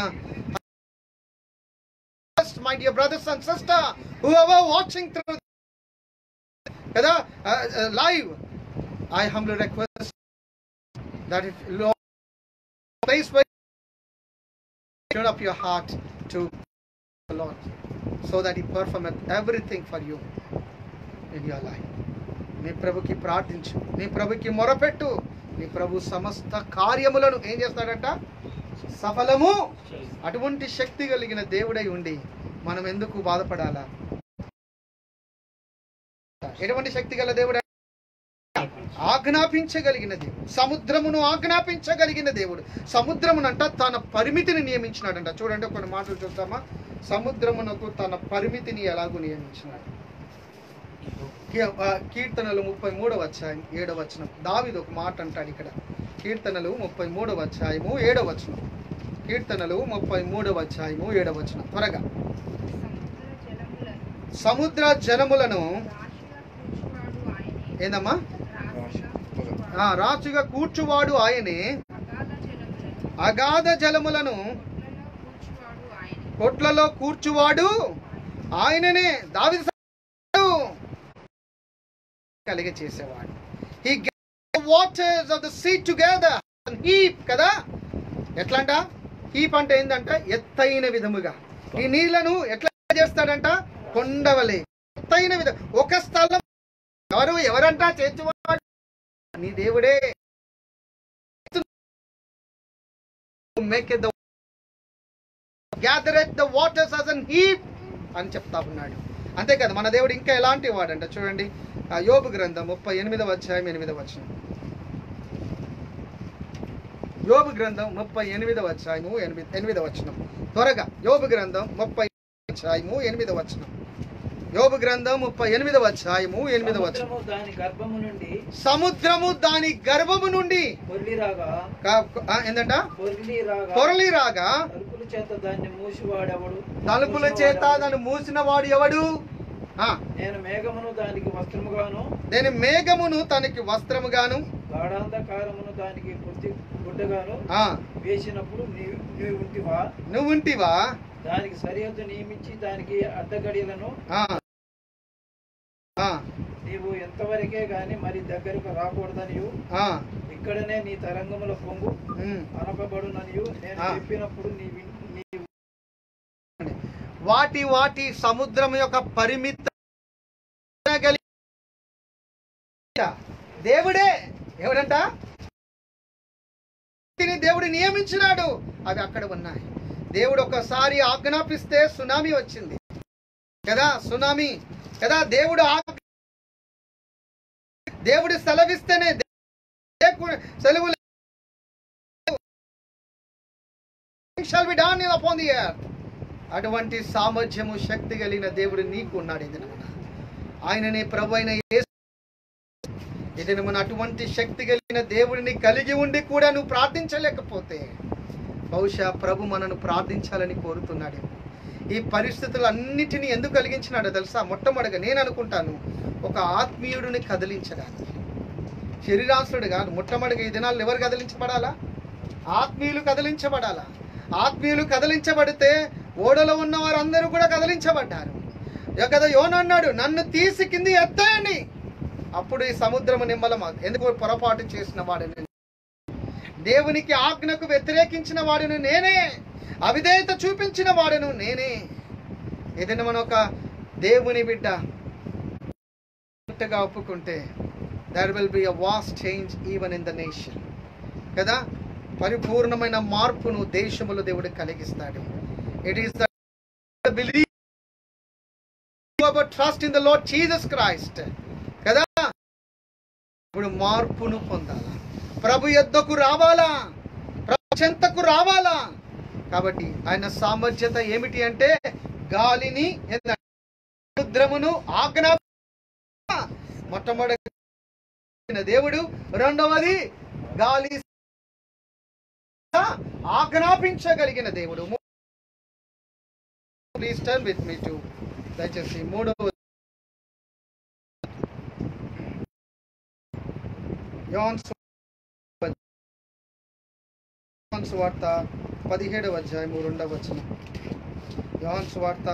C: my dear brothers and sister whoever watching through కదా live I humbly request that if place where you turn up your heart to the Lord so that He performeth everything for you in your life. నీ ప్రభుకి ప్రార్థించు నీ ప్రభుకి మొరపెట్టు నీ ప్రభు సమస్త కార్యములను ఏం చేస్తాడంట సఫలము అటువంటి శక్తి కలిగిన దేవుడై ఉండి మనం ఎందుకు బాధపడాలా ఎటువంటి శక్తి గల దేవుడు ఆజ్ఞాపించగలిగిన దేవుడు సముద్రమును ఆజ్ఞాపించగలిగిన దేవుడు సముద్రమునంట తన పరిమితిని నియమించినాడంట చూడండి కొన్ని మాటలు చూద్దామా సముద్రమునకు తన పరిమితిని ఎలాగూ నియమించినాడు కీ- ఆ, కీర్తనలు ముప్పై మూడవ అధ్యాయం ఏడవ వచనం దావిది ఒక మాట అంటాడు ఇక్కడ కీర్తనలు ముప్పై మూడవ అధ్యాయము ఏడవ వచనం కీర్తనలు ముప్పై మూడవ అధ్యాయము ఏడవ వచనం త్వరగా
D: సముద్ర జలములను
C: సముద్ర జనములను
D: రాశిగా కూర్చువాడు ఆయనే
C: ఏందమ్మా
D: రాశిగా
C: ఆ, రాజుగా కూర్చువాడు ఆయనే
D: అగాధ జలములను
C: అగాధ జలములను
D: కొట్లలో కూర్చువాడు ఆయనే
C: కొట్లలో కూర్చువాడు ఆయననే దావి కలిగ చేసేవాడు he waters of the sea together heap కదా ఎట్లంట హీప్ అంటే ఏంటంట ఎత్తైన విధముగా ఈ నీళ్లను ఎట్లా చేస్తాడంట కొండవలే ఎత్తైన విధం ఒక స్థలం ఎవరు ఎవరంట చేర్చువాడు నీ దేవుడే make the gather the waters as an heap అని చెప్తా ఉన్నాడు అంతే కదా మన దేవుడు ఇంకా ఎలాంటి వాడంట చూడండి ఆ యోబు గ్రంథం ముప్పై ఎనిమిదవ అధ్యాయం ఎనిమిదవ వచనం యోబు గ్రంథం ముప్పై ఎనిమిదవ అధ్యాయము ఎనిమిది ఎనిమిదవ వచనం త్వరగా యోబు గ్రంథం ముప్పై అధ్యాయము ఎనిమిదవ వచనం యోబు గ్రంథం ముప్పై ఎనిమిదవ అధ్యాయము ఎనిమిదవ వచనం
E: సముద్రము దాని గర్భము నుండి
C: సముద్రము దాని గర్భము నుండి
E: పొర్లి రాగా
C: కా- ఆ, ఏందంట
E: పొర్లి రాగా
C: పొరలి రాగా
E: తలుపుల చేత దాన్ని మూసివాడెవడు
C: తలుపుల చేత దాన్ని మూసిన వాడు ఎవడు ఆ,
E: నేను మేఘమును దానికి వస్త్రముగాను
C: నేను మేఘమును తనకి వస్త్రముగాను
E: గాఢాంధకారమును దానికి పొత్తి గుడ్డగాను
C: ఆ
E: వేసినప్పుడు నీవు నీవు ఉంటివా
C: నువ్వు ఉంటివా
E: దానికి సరిహద్దు నియమించి దానికి అడ్డగడియలను
C: ఆ ఆ,
E: నీవు ఎంతవరకే గాని మరి దగ్గరకు రాకూడదనియు
C: ఆ,
E: ఇక్కడనే నీ తరంగముల పొంగు
C: ఉమ్.
E: అనపబడుననియు నేను
C: ఆ.
E: చెప్పినప్పుడు నీ విన్- నీ
C: వాటి వాటి సముద్రం యొక్క పరిమిత గలి- దేవుడే ఎవడంట వీటిని దేవుడు నియమించినాడు అవి అక్కడ ఉన్నాయి దేవుడు ఒకసారి ఆజ్ఞాపిస్తే సునామీ వచ్చింది కదా సునామీ కదా దేవుడు ఆజ్ఞ- దేవుడు సెలవిస్తేనే దే- సెలవు shall be done upon the earth అటువంటి సామర్థ్యము శక్తి కలిగిన దేవుడు నీకు ఉన్నాడు ఇది ఆయననే ప్రభు అయిన యేసు ఇది మన అటువంటి శక్తి కలిగిన దేవుడిని కలిగి ఉండి కూడా నువ్వు ప్రార్థించలేకపోతే బహుశా ప్రభు మనను ప్రార్థించాలని కోరుతున్నాడు ఈ పరిస్థితులన్నిటినీ ఎందుకు కలిగించినాడో తెలుసా మొట్టమొదటిగా నేను అనుకుంటాను ఒక ఆత్మీయుడిని కదిలించడానికి శరీరాసుడు కాదు మొట్టమొదటిగా ఈ దినాల్లో ఎవరు కదిలించబడాలా ఆత్మీయులు కదిలించబడాలా ఆత్మీయులు కదిలించబడితే ఓడలో ఉన్న వారందరూ కూడా కదిలించబడ్డారు ఇక కదా యోన అన్నాడు నన్ను తీసి కింది ఎత్తేయండి అప్పుడు ఈ సముద్రము నిమ్మలం ఎందుకు పొరపాటు చేసిన వాడిని దేవునికి ఆజ్ఞకు వ్యతిరేకించిన వాడును నేనే అవిధేయత చూపించిన వాడును నేనే ఏదైనా మన ఒక దేవుని బిడ్డ బిడ్డగా ఒప్పుకుంటే there will be a vast change even in the nation కదా పరిపూర్ణమైన మార్పును దేశములో దేవుడు కలిగిస్తాడు it is the believe trust in the Lord Jesus Christ కదా ఇప్పుడు మార్పును పొందాలా ప్రభు యొద్దకు రావాలా ప్రభు చెంతకు రావాలా కాబట్టి ఆయన సామర్థ్యత ఏమిటి అంటే గాలిని ఏందంటే సముద్రమును ఆజ్ఞా మొట్టమొదటి దేవుడు రెండవది గాలి ఆజ్ఞాపించగలిగిన దేవుడు please turn with me to దయచేసి మూడవ యోహాను సు- యోహాను సువార్త పదిహేడవ అధ్యాయము రెండవ వచనం యోహాను సువార్త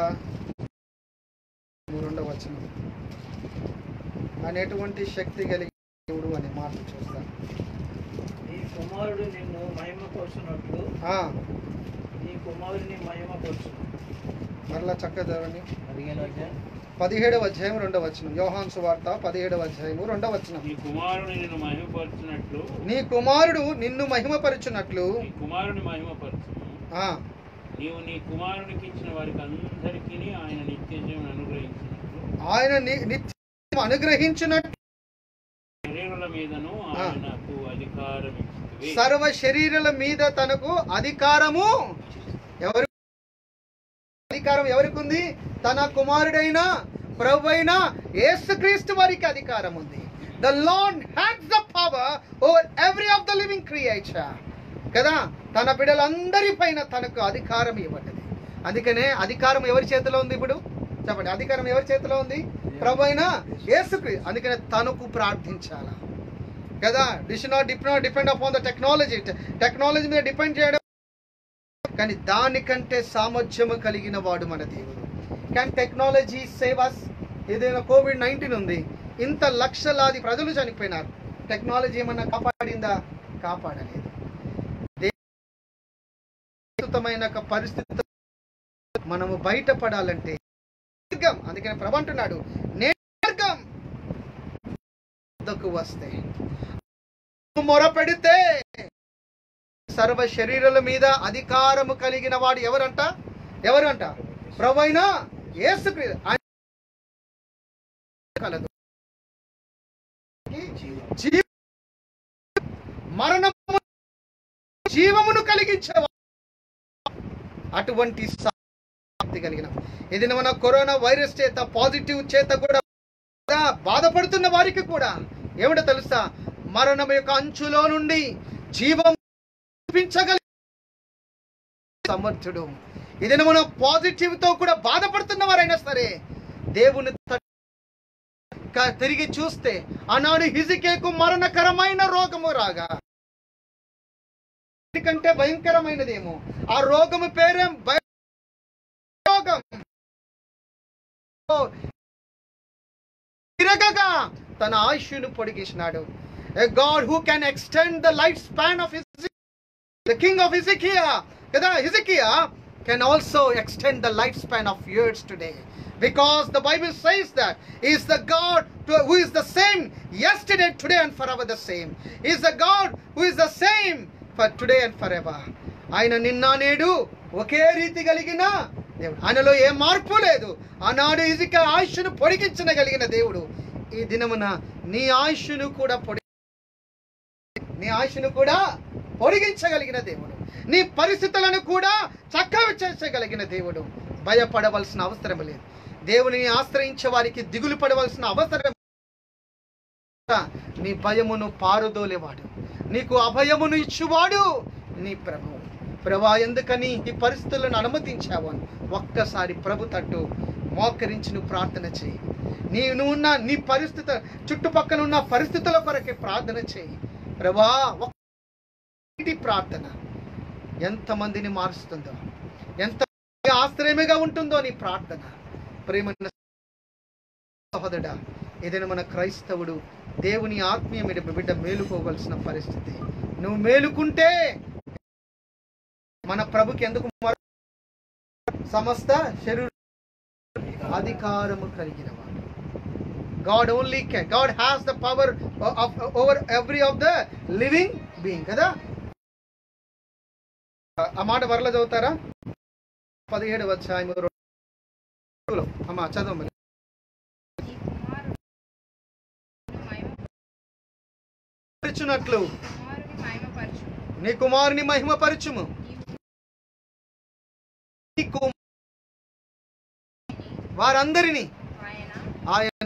C: రెండవ వచనం ఆయన ఎటువంటి శక్తి కలిగిన దేవుడు అనే మాట చూస్తాం
E: నీ కుమారుడు నిన్ను మహిమపరుచున్నట్లు
C: ఆ,
E: నీ కుమారుని మహిమపరచు
C: మరలా చక్కగా చదవండి
E: పదిహేను అధ్యాయం
C: పదిహేడవ అధ్యాయం రెండవ వచనం యోహాను సువార్త పదిహేడవ అధ్యాయము రెండవ వచనం
A: నీ కుమారుని నిన్ను మహిమపరచినట్లు
C: నీ కుమారుడు నిన్ను మహిమపరచున్నట్లు
A: నీ కుమారుని మహిమపరచు
C: ఆ,
A: నీవు నీ కుమారునికి ఇచ్చిన వారికి అందరికీ ఆయన నిత్య జీవన అనుగ్రహించినట్లు
C: ఆయన ని- నిత్యం అనుగ్రహించినట్లు
A: శరీరుల మీదను ఆయనకు అధికారం ఇచ్చితివి.
C: సర్వ శరీరాల మీద తనకు అధికారము ఎవరు అధికారం ఎవరికి ఉంది తన కుమారుడైన ప్రభు అయిన యేసుక్రీస్తు వారికి అధికారం ఉంది the Lord has the power over every of the living creature కదా తన బిడ్డలందరి పైన తనకు అధికారం ఇవ్వటది అందుకనే అధికారం ఎవరి చేతిలో ఉంది ఇప్పుడు చెప్పండి అధికారం ఎవరి చేతిలో ఉంది ప్రభు అయిన యేసుక్రీ అందుకనే తనకు ప్రార్థించాలా కదా this not depend depend upon the technology technology మీద డిపెండ్ చేయడం కానీ దానికంటే సామర్థ్యము కలిగిన వాడు మన దేవుడు కానీ టెక్నాలజీ సేవస్ ఏదైనా కోవిడ్ నైన్టీన్ ఉంది ఇంత లక్షలాది ప్రజలు చనిపోయినారు టెక్నాలజీ ఏమన్నా కాపాడిందా కాపాడలేదు ప్రస్తుతమైన ఒక పరిస్థితి మనము బయటపడాలంటే మార్గం అందుకని ప్రభు అంటున్నాడు నేను మార్గం వద్దకు వస్తే మొర పెడితే సర్వ శరీరాల మీద అధికారము కలిగిన వాడు ఎవరంట ఎవరంట ప్రభైన యేసుక్రీ ఆయన కలదు జీవ మరణము జీవమును కలిగించేవాడు అటువంటి శక్తి కలిగిన ఇది మన కరోనా వైరస్ చేత పాజిటివ్ చేత కూడా బాధపడుతున్న వారికి కూడా ఏమిటో తెలుసా మరణం యొక్క అంచులో నుండి జీవం చూపించగలి సమర్థుడు ఇది మన పాజిటివ్ తో కూడా బాధపడుతున్న వారైనా సరే దేవుని తట్టు క- తిరిగి చూస్తే ఆనాడు హిజికేకు మరణకరమైన రోగము రాగా కంటే భయంకరమైనదేమో ఆ రోగము పేరేం భయ రోగం ఓ, తిరగగా తన ఆయుష్ను పొడిగించినాడు a God who can extend the life span of the king of Hezekiah కదా Hezekiah can also extend the life span of years today because the bible says that he is the god to, who is the same yesterday today and forever the same he is the god who is the same for today and forever ఆయన నిన్న నేడు ఒకే రీతి కలిగిన దేవుడు ఆయనలో ఏ మార్పు లేదు ఆనాడు ఇజిక ఆయుష్ను పొడిగించిన కలిగిన దేవుడు ఈ దినమున నీ ఆయుష్ను కూడా పొడి నీ ఆయుష్ను కూడా పొడిగించగలిగిన దేవుడు నీ పరిస్థితులను కూడా చక్కగా చేసగలిగిన దేవుడు భయపడవలసిన అవసరం లేదు దేవుని ఆశ్రయించే వారికి దిగులు పడవలసిన అవసరం నీ భయమును పారుదోలేవాడు నీకు అభయమును ఇచ్చువాడు నీ ప్రభు ప్రభా ఎందుకని ఈ పరిస్థితులను అనుమతించావు అని ఒక్కసారి ప్రభు తట్టు మోకరించి నువ్వు ప్రార్థన చేయి నీ నువ్వు ఉన్న నీ పరిస్థితి చుట్టుపక్కల ఉన్న పరిస్థితుల కొరకే ప్రార్థన చేయి ప్రభా ఒక్కటి ప్రార్థన ఎంతమందిని మారుస్తుందో ఎంత ఆశ్రయముగా ఉంటుందో నీ ప్రార్థన ప్రేమ సహోదరుడా ఏదైనా మన క్రైస్తవుడు దేవుని ఆత్మీయ మీద బిడ్డ మేలుకోవలసిన పరిస్థితి నువ్వు మేలుకుంటే మన ప్రభుకి ఎందుకు మొర- సమస్త శరీర అధికారము కలిగిన వాడు God only can God has the power over every of the living being కదా ఆ మాట వరల చదువుతారా పదిహేడు అధ్యాయము రెండులో. అమ్మా చదవమని
D: నీ కుమారుడు మహిమ
C: పరచునట్లు
D: కుమారుని మహిమపరచు
C: నీ కుమారుని మహిమపరచుము
D: నీవు
C: నీ కుమ- వారందరినీ
D: ఆయన
C: ఆయన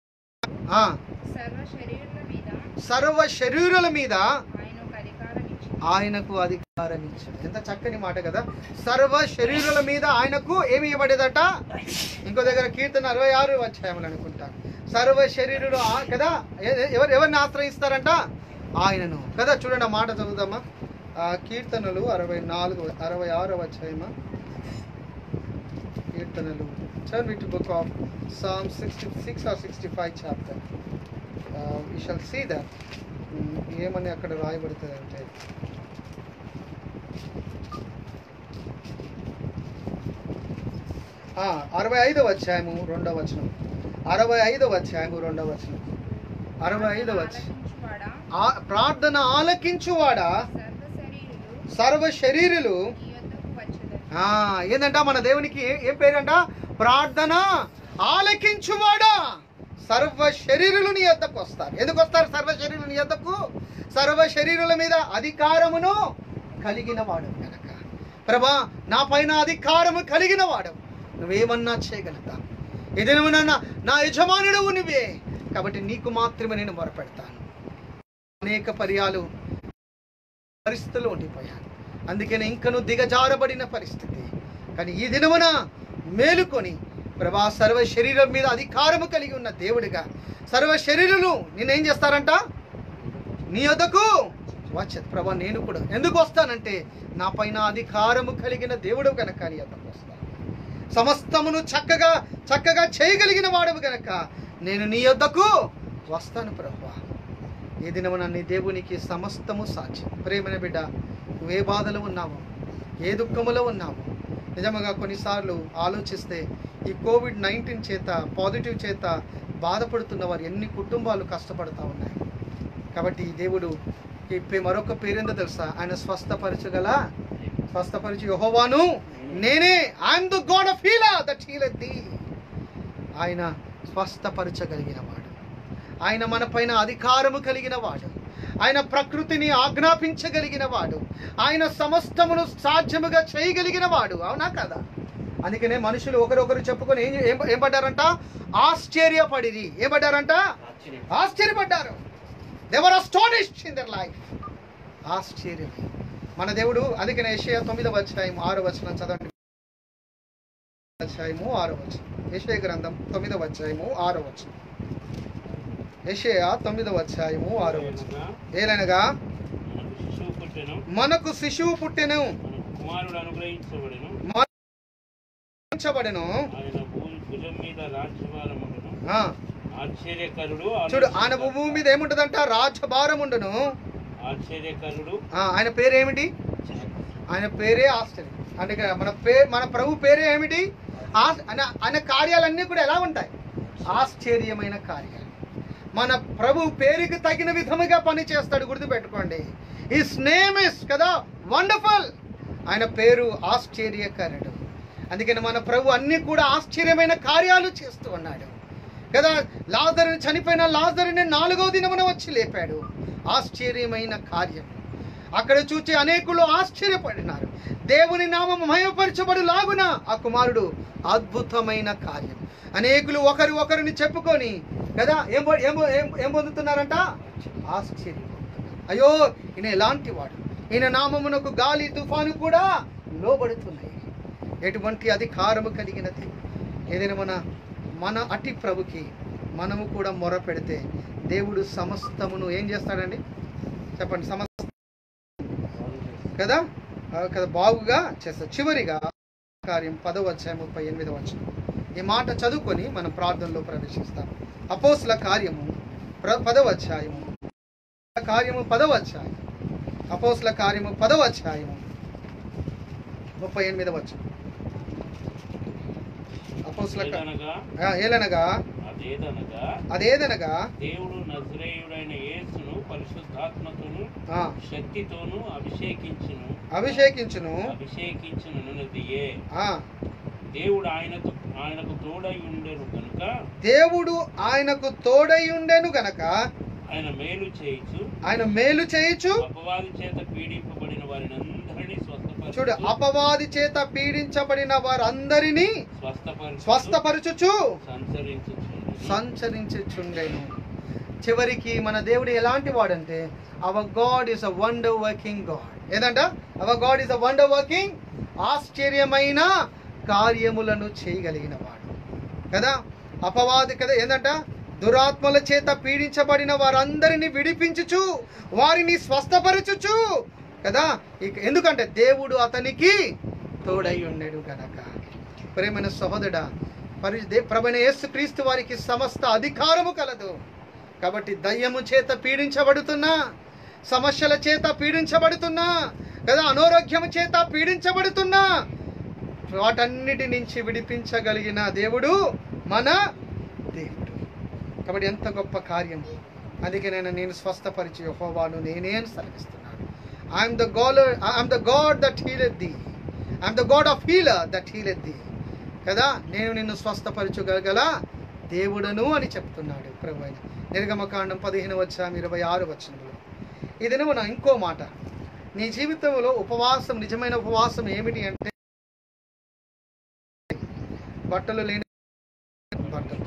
C: ఆ,
D: సర్వ శరీరుల మీద
C: సర్వ శరీరుల మీద
D: ఆయన ఒక అధికారం ఇచ్చింది
C: ఆయనకు అధికారం ఇచ్చాడు ఎంత చక్కని మాట కదా సర్వ శరీరుల మీద ఆయనకు ఏమి ఇవ్వబడేదట ఇంకో దగ్గర కీర్తన అరవై ఆరు అధ్యాయములు అనుకుంటా సర్వ శరీరులు ఆ- కదా ఎ- ఎవరు ఎవరిని ఆశ్రయిస్తారంట ఆయనను కదా చూడండి ఆ మాట చదువుదామా ఆ కీర్తనలు అరవై నాలుగు అరవై ఆరవ అధ్యాయమా కీర్తనలు turn me to book of Psalm 66 or 65 chapter. Uh, we shall see that. Mm, ఏమని అక్కడ రాయబడుతుంది అంటే అరవై ఐదవ అధ్యాయము రెండవ వచనం అరవై ఐదవ అధ్యాయము రెండవ వచనం అరవై ఐదవ అధ్యాయం
D: ఆలకించువాడా,
C: ఆ ప్రార్థన ఆలకించువాడా
D: సర్వ శరీరులు
C: సర్వ శరీరులు
D: నీ యొద్దకు వచ్చెదరు.
C: ఆ, ఏందంట మన దేవునికి ఏం పేరంట ప్రార్థన ఆలకించువాడా సర్వ శరీరులు నీ యొద్దకు వస్తారు ఎందుకు వస్తారు సర్వ శరీరులు నీ యొద్దకు సర్వ శరీరుల మీద అధికారమును కలిగిన వాడు కనుక ప్రభా నా పైన అధికారము కలిగిన వాడు నువ్వేమన్నా చేయగలుగుతా ఏదైనా నా యజమానుడు నువ్వే కాబట్టి నీకు మాత్రమే నేను మొరపెడతాను అనేక పర్యాలు పరిస్థితులు ఉండిపోయాను అందుకనే ఇంకను దిగజారబడిన పరిస్థితి కానీ ఈ దినమున మేలుకొని ప్రభా సర్వ శరీరం మీద అధికారము కలిగి ఉన్న దేవుడిగా సర్వ శరీరులు నేనేం చేస్తారంట నీ వద్దకు వచ్చేది ప్రభా నేను కూడా ఎందుకు వస్తానంటే నా పైన అధికారము కలిగిన దేవుడు కనుక నీ వద్దకు వస్తాను సమస్తమును చక్కగా చక్కగా చేయగలిగిన వాడవు గనక నేను నీ యొద్దకు వస్తాను ప్రభా ఈ దినమున నీ దేవునికి సమస్తము సాధ్యం ప్రేమైన బిడ్డ నువ్వు ఏ బాధలో ఉన్నావు ఏ దుఃఖములో ఉన్నావు నిజముగా కొన్నిసార్లు ఆలోచిస్తే ఈ కోవిడ్ నైన్టీన్ చేత పాజిటివ్ చేత బాధపడుతున్న వారు ఎన్ని కుటుంబాలు కష్టపడుతూ ఉన్నాయి కాబట్టి ఈ దేవుడు ఈ పే- మరొక పేరేందో తెలుసా ఆయన స్వస్థపరచగల స్వస్థపరిచి యెహోవాను నేనే I'm the God of healer that healer the ఆయన స్వస్థపరచగలిగిన వాడు ఆయన మన పైన అధికారము కలిగిన వాడు ఆయన ప్రకృతిని ఆజ్ఞాపించగలిగిన వాడు ఆయన సమస్తమును సాధ్యముగా చేయగలిగిన వాడు అవునా కదా అందుకనే మనుషులు ఒకరొకరు చెప్పుకొని ఏం ఏం- ఏం పడ్డారంట ఆశ్చర్యపడిరి ఏం పడ్డారంట ఆశ్చర్యపడ్డారు they were astonished in their life ఆశ్చర్యం మన దేవుడు అందుకనే ఏషియా తొమ్మిదవ అధ్యాయం ఆరో వచనం చదవండి అధ్యాయము ఆరో వచనం ఏషియా గ్రంథం తొమ్మిదవ అధ్యాయము ఆరో వచనం ఏషియా తొమ్మిదవ అధ్యాయము ఆరో వచనం ఏలనగా
A: మనకు శిశువు పుట్టెను
C: మనకు శిశువు పుట్టెను
A: మనకు కుమారుడు అనుగ్రహించబడెను
C: ఉంచబడెను
A: ఆయన భూమి భుజం మీద రాజ్యభారముండును
C: ఆ,
A: ఆశ్చర్యకరుడు
C: చూడు ఆయన భూమి మీద ఏముంటదంట రాజభారం ఉండును
A: ఆశ్చర్యకరుడు
C: ఆ, ఆయన పేరు ఏమిటి ఆయన పేరే ఆశ్చర్యం అంటే ఇక్కడ మన పేరు మన ప్రభు పేరే ఏమిటి ఆశ- ఆయన ఆయన కార్యాలన్నీ కూడా ఎలా ఉంటాయి ఆశ్చర్యమైన కార్యాలు మన ప్రభు పేరుకి తగిన విధముగా పని చేస్తాడు గుర్తుపెట్టుకోండి హిస్ నేమ్ ఇస్ కదా వండర్ఫుల్ ఆయన పేరు ఆశ్చర్యకరుడు అందుకని మన ప్రభు అన్ని కూడా ఆశ్చర్యమైన కార్యాలు చేస్తూ ఉన్నాడు కదా లాజరుని చనిపోయిన లాజరుని నాలుగో దినమున వచ్చి లేపాడు ఆశ్చర్యమైన కార్యం అక్కడ చూచి అనేకులు ఆశ్చర్యపడినారు దేవుని నామం మయపరచబడు లాగున ఆ కుమారుడు అద్భుతమైన కార్యం అనేకులు ఒకరు ఒకరిని చెప్పుకొని కదా ఏం పొ- ఏం పొ- ఏం- ఏం పొందుతున్నారంట ఆశ్చర్యం అయ్యో ఈయన ఎలాంటి వాడు ఈయన నామమునకు గాలి తుఫాను కూడా లోబడుతున్నాయి ఎటువంటి అధికారము కలిగినది ఏదైనా మన మన అటి ప్రభుకి మనము కూడా మొర పెడితే దేవుడు సమస్తమును ఏం చేస్తాడండి చెప్పండి సమస్త కదా ఆ, కదా బాగుగా చేస్తాడు చివరిగా కార్యం పదవ అధ్యాయం ముప్పై ఎనిమిదవ వచనం ఈ మాట చదువుకొని మనం ప్రార్థనలో ప్రవేశిస్తాం అపోస్ల కార్యము ప్ర- పదవ అధ్యాయము కార్యము పదవ అధ్యాయం అపోస్ల కార్యము పదవ అధ్యాయము ముప్పై ఎనిమిదవ వచనం అపోస్ల కా-
A: ఏదనగా
C: ఆ, ఏలనగా
A: అదేదనగా
C: అదేదనగా
A: దేవుడు నజరేయుడైన యేసును పరిశుద్ధాత్మతోను
C: ఆ,
A: శక్తితోను అభిషేకించును
C: అభిషేకించును
A: అభిషేకించునన్నదియే
C: ఆ,
A: దేవుడు ఆయనకు ఆయనకు తోడై ఉండెను కనుక
C: దేవుడు ఆయనకు తోడై ఉండెను గనక
A: ఆయన మేలు చేయించు
C: ఆయన మేలు చేయుచు
A: అపవాది చేత పీడింపబడిన వారిని అందరినీ స్వస్థపరచు
C: చూడు అపవాది చేత పీడించబడిన వారందరినీ
A: స్వస్థపరచు
C: స్వస్థపరచుచు
A: సంచరించుచుండెను.
C: సంచరించుచుండెను చివరికి మన దేవుడు ఎలాంటి వాడంటే our God is a wonder working God ఏదంట our God is a wonder working ఆశ్చర్యమైన కార్యములను చేయగలిగిన వాడు కదా అపవాది కదా ఏందంట దురాత్మల చేత పీడించబడిన వారందరినీ విడిపించుచు వారిని స్వస్థపరచుచు కదా ఇక ఎందుకంటే దేవుడు అతనికి తోడై ఉండడు గనక ప్రేమైన సహోదరుడా పరి దే- ప్రభువైన యేసు క్రీస్తు వారికి సమస్త అధికారము కలదు కాబట్టి దయ్యము చేత పీడించబడుతున్నా సమస్యల చేత పీడించబడుతున్నా కదా అనారోగ్యము చేత పీడించబడుతున్నా వాటన్నిటి నుంచి విడిపించగలిగిన దేవుడు మన దేవుడు కాబట్టి ఎంత గొప్ప కార్యం అందుకే నేను నేను స్వస్థపరిచి యెహోవాను నేనే అని సెలవిస్తున్నాను I'm the God I'm the God that healed the I'm the God of healer that healed the కదా నేను నిన్ను స్వస్థపరచగలగల దేవుడను అని చెప్తున్నాడు ప్రభు అయిన నిర్గమకాండం పదిహేను వచ్చాం ఇరవై ఆరు వచనంలో ఇది మన ఇంకో మాట నీ జీవితంలో ఉపవాసం నిజమైన ఉపవాసం ఏమిటి అంటే బట్టలు లేని బట్ట-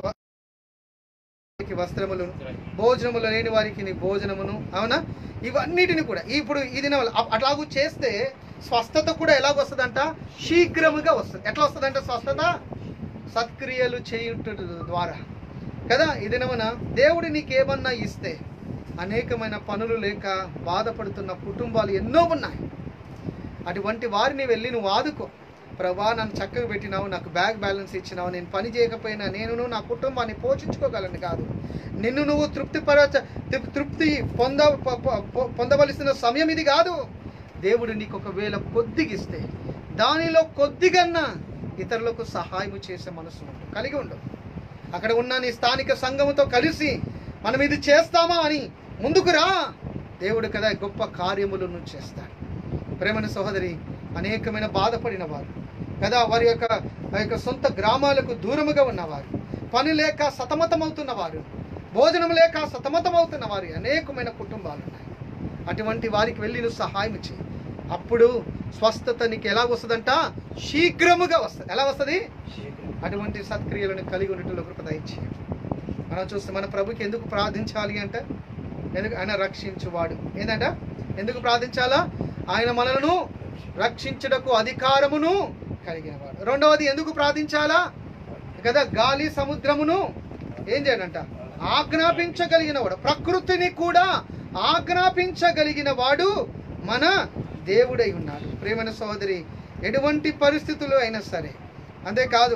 C: వారికి వస్త్రములు భోజనములు లేని వారికి నీ భోజనమును అవునా ఇవన్నిటిని కూడా ఇప్పుడు ఇది అట్లాగూ చేస్తే స్వస్థత కూడా ఎలాగొస్తుందంట శీఘ్రముగా వస్తుంది ఎట్లా వస్తుందంట స్వస్థత సత్క్రియలు చేయుట ద్వారా కదా ఇది నమన దేవుడు నీకేమన్నా ఇస్తే అనేకమైన పనులు లేక బాధపడుతున్న కుటుంబాలు ఎన్నో ఉన్నాయి అటువంటి వారిని వెళ్ళి నువ్వు ఆదుకో ప్రభా నన్ను చక్కగా పెట్టినావు నాకు బ్యాగ్ బ్యాలెన్స్ ఇచ్చినావు నేను పని చేయకపోయినా నేను నా కుటుంబాన్ని పోషించుకోగలను కాదు నిన్ను నువ్వు తృప్తిపరచ తృప్- తృప్తి పొంద పొ- పొ- పొ- పొందవలసిన సమయం ఇది కాదు దేవుడు నీకు ఒకవేళ కొద్దిగిస్తే దానిలో కొద్దిగన్నా ఇతరులకు సహాయం చేసే మనసు ఉండు కలిగి ఉండు అక్కడ ఉన్న నీ స్థానిక సంఘముతో కలిసి మనం ఇది చేస్తామా అని ముందుకు రా దేవుడు కదా గొప్ప కార్యములను చేస్తాడు ప్రేమన సహోదరి అనేకమైన బాధపడిన వారు కదా వారి యొక్క ఆ యొక్క సొంత గ్రామాలకు దూరముగా ఉన్నవారు పని లేక సతమతమవుతున్న వారు భోజనం లేక సతమతమవుతున్న వారి అనేకమైన కుటుంబాలు ఉన్నాయి అటువంటి వారికి వెళ్ళి నువ్వు సహాయం చేయి అప్పుడు స్వస్థత నీకు ఎలా వస్తుందంట శీఘ్రముగా వస్తుంది ఎలా వస్తుంది అటువంటి సత్క్రియలను కలిగి ఉండటంలో కృప దయచేయండి మనం చూస్తే మన ప్రభుకి ఎందుకు ప్రార్థించాలి అంటే ఎందుకు ఆయన రక్షించువాడు ఏంటంట ఎందుకు ప్రార్థించాలా ఆయన మనలను రక్షించుటకు అధికారమును కలిగినవాడు రెండవది ఎందుకు ప్రార్థించాలా కదా గాలి సముద్రమును ఏం చేయాలంట ఆజ్ఞాపించగలిగిన వాడు ప్రకృతిని కూడా ఆజ్ఞాపించగలిగిన వాడు మన దేవుడై ఉన్నాడు ప్రేమైన సోదరి ఎటువంటి పరిస్థితులు అయినా సరే అంతేకాదు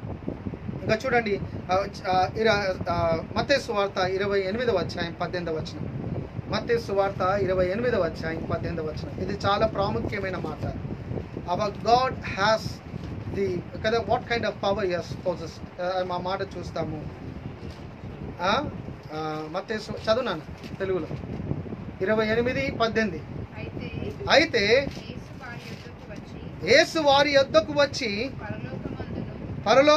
C: ఇంకా చూడండి ఆ, ఆ, ఇర- ఆ, మత్తయి సువార్త ఇరవై ఎనిమిదవ అధ్యాయం పద్దెనిమిదవ వచనం మత్తయి సువార్త ఇరవై ఎనిమిదవ అధ్యాయం పద్దెనిమిదవ వచనం ఇది చాలా ప్రాముఖ్యమైన మాట అవర్ గాడ్ హ్యాస్ ది కదా what kind of power is possess మా మాట చూస్తాము మత్తయి సు- చదువునాను తెలుగులో ఇరవై ఎనిమిది పద్దెనిమిది
D: అయితే
C: అయితే
D: యేసు వారి యొద్దకు వచ్చి
C: యేసు వారి యొద్దకు వచ్చి
D: పరలోకమందును
C: పరలో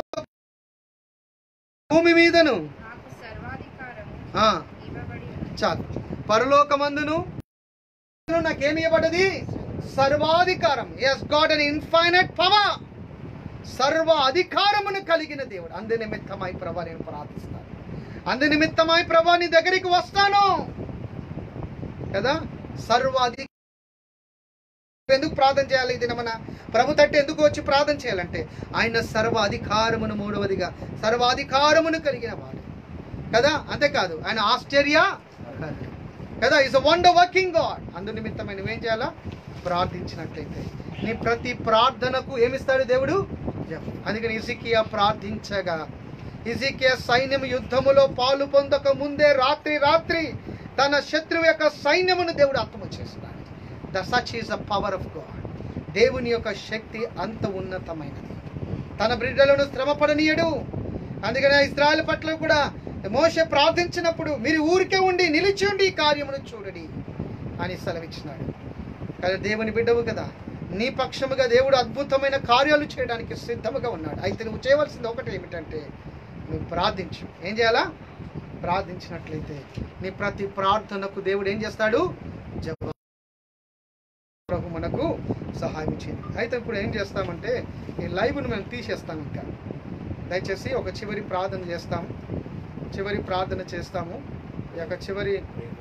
C: భూమి మీదను
D: నాకు సర్వాధికారము
C: ఆ,
D: ఇవ్వబడి ఉన్నది
C: చాలు పరలోకమందును నాకేమి ఇవ్వబడ్డది సర్వాధికారం is God an infinite power సర్వ అధికారమును కలిగిన దేవుడు అందు నిమిత్తమై ప్రభా నేను ప్రార్థిస్తాను అందు నిమిత్తమై ప్రభా నీ దగ్గరికి వస్తాను కదా సర్వ అధి ఎందుకు ప్రార్థన చేయాలి ఇది మన ప్రభు తట్టు ఎందుకు వచ్చి ప్రార్థన చేయాలంటే ఆయన సర్వ అధికారమును మూడవదిగా సర్వాధికారమును కలిగిన వాడు కదా అంతేకాదు ఆయన ఆశ్చర్య కదా is a wonder working God అందు నిమిత్తమై నువ్వేం చేయాలా ప్రార్థించినట్లయితే నీ ప్రతి ప్రార్థనకు ఏమిస్తాడు దేవుడు జవాబు. అందుకని ఇసికియా ప్రార్థించగా ఇసికియా సైన్యం యుద్ధములో పాలు పొందక ముందే రాత్రి రాత్రి తన శత్రువు యొక్క సైన్యమును దేవుడు అర్థము చేస్తున్నాడు the such is the power of God దేవుని యొక్క శక్తి అంత ఉన్నతమైనది తన బిడ్డలను శ్రమపడనీయడు అందుకని ఇస్రాయల్ పట్ల కూడా మోషే ప్రార్థించినప్పుడు మీరు ఊరికే ఉండి నిలిచి ఉండి ఈ కార్యమును చూడడి అని సెలవిచ్చినాడు కానీ దేవుని బిడ్డవు కదా నీ పక్షముగా దేవుడు అద్భుతమైన కార్యాలు చేయడానికి సిద్ధముగా ఉన్నాడు అయితే నువ్వు చేయవలసింది ఒకటి ఏమిటంటే నువ్వు ప్రార్థించు ఏం చేయాలా ప్రార్థించినట్లయితే నీ ప్రతి ప్రార్థనకు దేవుడు ఏం చేస్తాడు జవాబు ప్రభు మనకు సహాయం చేయండి అయితే ఇప్పుడు ఏం చేస్తామంటే ఈ లైవ్ను మేము తీసేస్తాం ఇంకా దయచేసి ఒక చివరి ప్రార్థన చేస్తాము చివరి ప్రార్థన చేస్తాము ఈ యొక్క చివరి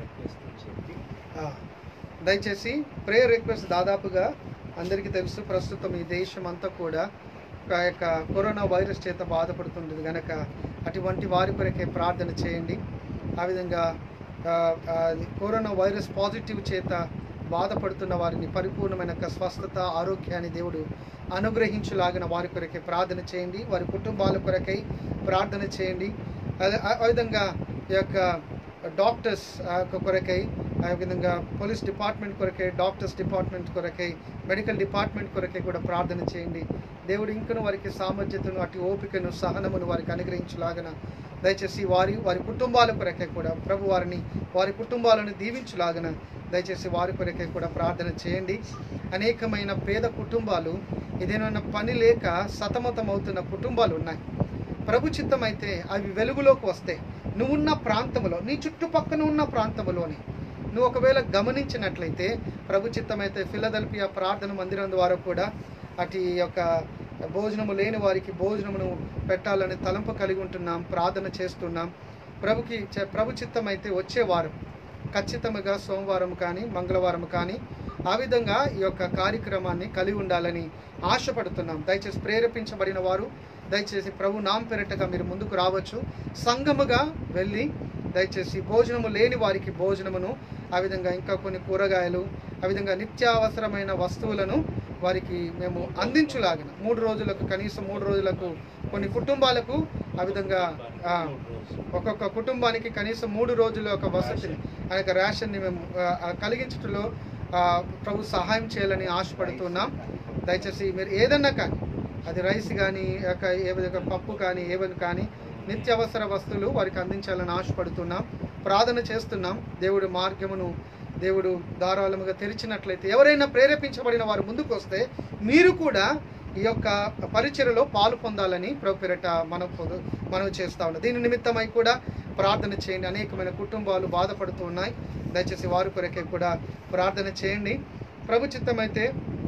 A: చెప్పి
C: ఆ, దయచేసి ప్రేయర్ రిక్వెస్ట్ దాదాపుగా అందరికీ తెలుసు ప్రస్తుతం ఈ దేశం అంతా కూడా ఆ యొక్క కరోనా వైరస్ చేత బాధపడుతుంటుంది కనుక అటువంటి వారి కొరకే ప్రార్థన చేయండి ఆ విధంగా ఆ, ఆ, కరోనా వైరస్ పాజిటివ్ చేత బాధపడుతున్న వారిని పరిపూర్ణమైన యొక్క స్వస్థత ఆరోగ్యాన్ని దేవుడు అనుగ్రహించులాగిన వారి కొరకే ప్రార్థన చేయండి వారి కుటుంబాల కొరకై ప్రార్థన చేయండి అదే ఆ ఆ విధంగా ఈ యొక్క డాక్టర్స్ ఆ యొక్క కొరకై ఆ విధంగా పోలీస్ డిపార్ట్మెంట్ కొరకై డాక్టర్స్ డిపార్ట్మెంట్ కొరకై మెడికల్ డిపార్ట్మెంట్ కొరకై కూడా ప్రార్థన చేయండి దేవుడు ఇంకను వారికి సామర్థ్యతను అటు ఓపికను సహనమును వారికి అనుగ్రహించులాగన దయచేసి వారి వారి కుటుంబాల కొరకై కూడా ప్రభు వారిని వారి కుటుంబాలను దీవించులాగన దయచేసి వారి కొరకై కూడా ప్రార్థన చేయండి అనేకమైన పేద కుటుంబాలు ఏదైనా పని లేక సతమతమవుతున్న కుటుంబాలు ఉన్నాయి ప్రభు చిత్తం అయితే అవి వెలుగులోకి వస్తే నువ్వున్న ప్రాంతంలో నీ చుట్టుపక్కన ఉన్న ప్రాంతంలోనే నువ్వు ఒకవేళ గమనించినట్లయితే ప్రభు చిత్తం అయితే ఫిలదల్పియా ప్రార్థన మందిరం ద్వారా కూడా అటు ఈ యొక్క భోజనము లేని వారికి భోజనమును పెట్టాలని తలంపు కలిగి ఉంటున్నాం ప్రార్థన చేస్తున్నాం ప్రభుకి చ- ప్రభు చిత్తం అయితే వచ్చే వారం ఖచ్చితంగా సోమవారం కానీ మంగళవారం కానీ ఆ విధంగా ఈ యొక్క కార్యక్రమాన్ని కలిగి ఉండాలని ఆశపడుతున్నాం దయచేసి ప్రేరేపించబడిన వారు దయచేసి ప్రభు నామ పేరటగా మీరు ముందుకు రావచ్చు సంఘముగా వెళ్ళి దయచేసి భోజనము లేని వారికి భోజనమును ఆ విధంగా ఇంకా కొన్ని కూరగాయలు ఆ విధంగా నిత్యావసరమైన వస్తువులను వారికి మేము అందించులాగిన మూడు రోజులకు కనీసం మూడు రోజులకు కొన్ని కుటుంబాలకు ఆ విధంగా ఆ, ఒక్కొక్క కుటుంబానికి కనీసం మూడు రోజుల ఒక వసతిని ఆ యొక్క రేషన్ని మేము ఆ, ఆ, కలిగించటంలో ఆ, ప్రభు సహాయం చేయాలని ఆశపడుతున్నాం దయచేసి మీరు ఏదన్నా కానీ అది రైస్ కానీ యొక్క ఏ విధంగా పప్పు కానీ ఏవని కానీ నిత్యావసర వస్తువులు వారికి అందించాలని ఆశపడుతున్నాం ప్రార్థన చేస్తున్నాం దేవుడి మార్గమును దేవుడు ధారాళముగా తెరిచినట్లయితే ఎవరైనా ప్రేరేపించబడిన వారు ముందుకు వస్తే మీరు కూడా ఈ యొక్క పరిచయలో పాలు పొందాలని ప్రభు పేరట మనం పొందు మనం చేస్తా ఉన్నాం దీని నిమిత్తమై కూడా ప్రార్థన చేయండి అనేకమైన కుటుంబాలు బాధపడుతూ ఉన్నాయి దయచేసి వారి కొరకే కూడా ప్రార్థన చేయండి ప్రభు చిత్తమైతే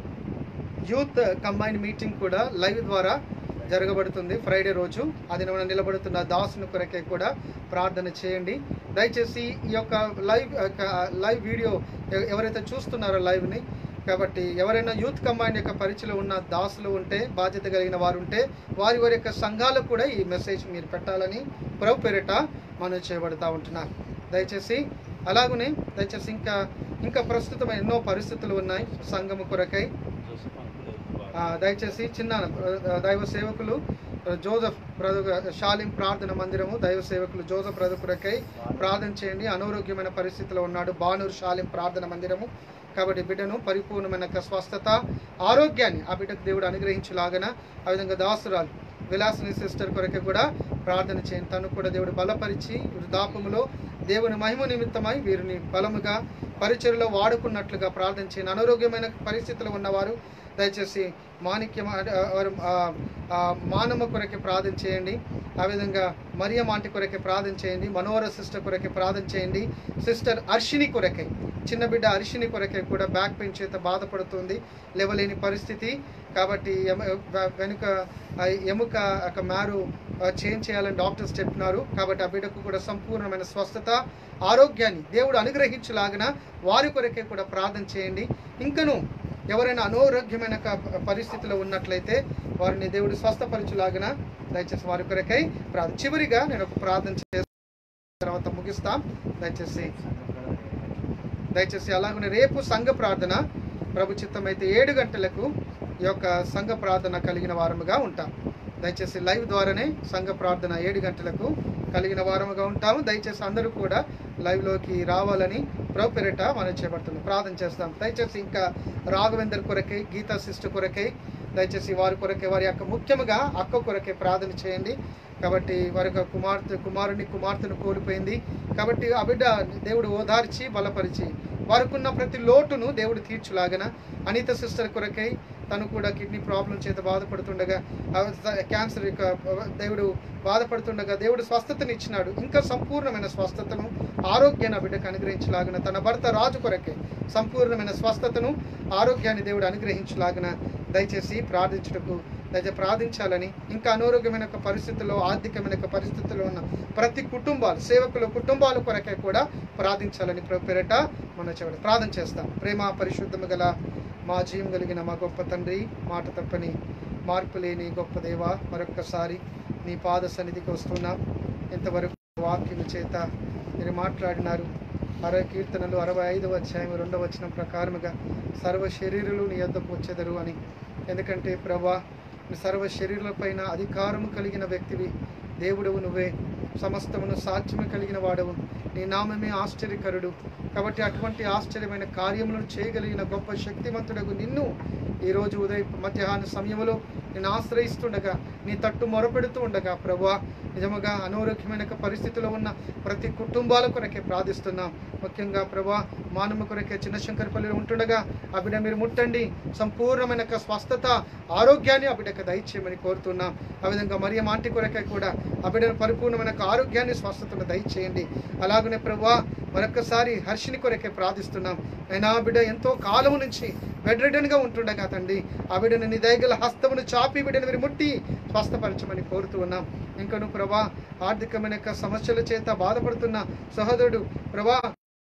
C: యూత్ కంబైన్ మీటింగ్ కూడా లైవ్ ద్వారా జరగబడుతుంది ఫ్రైడే రోజు అది మన నిలబడుతున్న దాసుని కొరకే కూడా ప్రార్థన చేయండి దయచేసి ఈ యొక్క లైవ్ యొక్క లైవ్ వీడియో ఎ- ఎవరైతే చూస్తున్నారో లైవ్ని కాబట్టి ఎవరైనా యూత్ కంబైన్ యొక్క పరిచయం ఉన్న దాసులు ఉంటే బాధ్యత కలిగిన వారు ఉంటే వారి వారి యొక్క సంఘాలకు కూడా ఈ మెసేజ్ మీరు పెట్టాలని ప్రభు పేరిట మనం చేయబడతా ఉంటున్నారు దయచేసి అలాగనే దయచేసి ఇంకా ఇంకా ప్రస్తుతం ఎన్నో పరిస్థితులు ఉన్నాయి సంఘము కొరకై
A: జోసఫ్ అంకుల్ ఎక్కువ
C: ఆ, దయచేసి చిన్న ఆ, దైవ సేవకులు ఆ, జోసఫ్ బ్రదర్ షాలిం ప్రార్థన మందిరము దైవ సేవకులు జోసఫ్ బ్రదర్ కొరకై ప్రార్థన చేయండి అనారోగ్యమైన పరిస్థితిలో ఉన్నాడు బానూరు షాలిం ప్రార్థన మందిరము కాబట్టి బిడ్డను పరిపూర్ణమైన యొక్క స్వస్థత ఆరోగ్యాన్ని ఆ బిడ్డకు దేవుడు అనుగ్రహించులాగన ఆ విధంగా దాసురాలు విలాసిని సిస్టర్ కొరకే కూడా ప్రార్థన చేయండి తను కూడా దేవుడు బలపరిచి వృద్ధాపములో దేవుని మహిమ నిమిత్తమై వీరిని బలముగా పరిచయలో వాడుకున్నట్లుగా ప్రార్థన చేయండి అనారోగ్యమైన పరిస్థితులు ఉన్నవారు దయచేసి మాణిక్యం ఆ, ఆ, ఆ, మానవ కొరకే ప్రార్థన చేయండి ఆ విధంగా మరియం ఆంటీ కొరకే ప్రార్థన చేయండి మనోహర సిస్టర్ కొరకే ప్రార్థన చేయండి సిస్టర్ అర్షిని కొరకే చిన్న బిడ్డ అర్షిని కొరకే కూడా బ్యాక్ పెయిన్ చేత బాధపడుతుంది లేవలేని పరిస్థితి కాబట్టి ఎమ- వె- వెనుక ఆ ఎముక ఒక మారు చేంజ్ చేయాలని డాక్టర్స్ చెప్తున్నారు కాబట్టి ఆ బిడ్డకు కూడా సంపూర్ణమైన స్వస్థత ఆరోగ్యాన్ని దేవుడు అనుగ్రహించులాగిన వారి కొరకే కూడా ప్రార్థన చేయండి ఇంకను ఎవరైనా అనారోగ్యమైన క- పరిస్థితిలో ఉన్నట్లయితే వారిని దేవుడు స్వస్థపరచులాగిన దయచేసి వారి కొరకై ప్రార్థన చివరిగా నేను ఒక ప్రార్థన చేసిన తర్వాత ముగిస్తాం దయచేసి దయచేసి అలాగనే రేపు సంఘ ప్రార్థన ప్రభు చిత్తం అయితే ఏడు గంటలకు ఈ యొక్క సంఘ ప్రార్థన కలిగిన వారముగా ఉంటాం దయచేసి లైవ్ ద్వారానే సంఘ ప్రార్థన ఏడు గంటలకు కలిగిన వారముగా ఉంటాము దయచేసి అందరూ కూడా లైవ్లోకి రావాలని ప్రభు పేరిట మనం చేపడుతున్నాం ప్రార్థన చేస్తాం దయచేసి ఇంకా రాఘవేందర్ కొరకై గీతా సిస్టర్ కొరకై దయచేసి వారి కొరకే వారి యొక్క ముఖ్యముగా అక్క కొరకే ప్రార్థన చేయండి కాబట్టి వారి యొక్క కుమార్తె కుమారుని కుమార్తెను కోల్పోయింది కాబట్టి ఆ బిడ్డ దేవుడు ఓదార్చి బలపరిచి వారికున్న ప్రతి లోటును దేవుడు తీర్చులాగన అనిత సిస్టర్ కొరకై తను కూడా కిడ్నీ ప్రాబ్లం చేత బాధపడుతుండగా ఆ క్యాన్సర్ యొక్క దేవుడు బాధపడుతుండగా దేవుడు స్వస్థతను ఇచ్చినాడు ఇంకా సంపూర్ణమైన స్వస్థతను ఆరోగ్యాన్ని ఆ బిడ్డకు అనుగ్రహించలాగిన తన భర్త రాజు కొరకే సంపూర్ణమైన స్వస్థతను ఆరోగ్యాన్ని దేవుడు అనుగ్రహించలాగిన దయచేసి ప్రార్థించుటకు అయితే ప్రార్థించాలని ఇంకా అనారోగ్యమైన ఒక పరిస్థితుల్లో ఆర్థికమైన ఒక పరిస్థితుల్లో ఉన్న ప్రతి కుటుంబాలు సేవకుల కుటుంబాల కొరకే కూడా ప్రార్థించాలని ప్రభు పేరట మన చెవిడ ప్రార్థన చేస్తాం ప్రేమ పరిశుద్ధము గల మా జీవం కలిగిన మా గొప్ప తండ్రి మాట తప్పని మార్పు లేని గొప్ప దేవ మరొక్కసారి నీ పాద సన్నిధికి వస్తున్నాం ఇంతవరకు వాక్యం చేత మీరు మాట్లాడినారు అరవై కీర్తనలు అరవై ఐదవ అధ్యాయం రెండవ వచనం ప్రకారముగా సర్వ శరీరులు నీ యొద్దకు వచ్చేదరు అని ఎందుకంటే ప్రభా నీ సర్వ శరీరులపైన అధికారము కలిగిన వ్యక్తివి దేవుడవు నువ్వే సమస్తమును సాధ్యము కలిగిన వాడవు నీ నామమే ఆశ్చర్యకరుడు కాబట్టి అటువంటి ఆశ్చర్యమైన కార్యములను చేయగలిగిన గొప్ప శక్తివంతుడకు నిన్ను ఈరోజు ఉదయ మధ్యాహ్న సమయంలో నేను ఆశ్రయిస్తుండగా నీ తట్టు మొరపెడుతూ ఉండగా ప్రభా నిజముగా అనారోగ్యమైన ఒక పరిస్థితిలో ఉన్న ప్రతి కుటుంబాల కొరకే ప్రార్థిస్తున్నాం ముఖ్యంగా ప్రభా మానవ కొరకే చిన్న శంకరపల్లిలో ఉంటుండగా ఆ బిడ్డ మీరు ముట్టండి సంపూర్ణమైన ఒక స్వస్థత ఆరోగ్యాన్ని ఆ బిడ్డకు దయచేయమని కోరుతున్నాం ఆ విధంగా మరియ మాంటి కొరకే కూడా ఆ బిడ్డను పరిపూర్ణమైన ఒక ఆరోగ్యాన్ని స్వస్థతను దయచేయండి అలాగనే ప్రభా మరొకసారి హర్షిని కొరకే ప్రార్థిస్తున్నాం అయినా ఆ బిడ్డ ఎంతో కాలం నుంచి బెడ్ రిడన్గా ఉంటుండగా తండ్రి ఆ బిడ్డను నీ దయగల హస్తమును చాపి బిడ్డను మీరు ముట్టి స్వస్థపరచమని కోరుతూ ఉన్నాం ఇంకను ప్రభా ఆర్థికమైన యొక్క సమస్యల చేత బాధపడుతున్న సహోదరుడు ప్రభా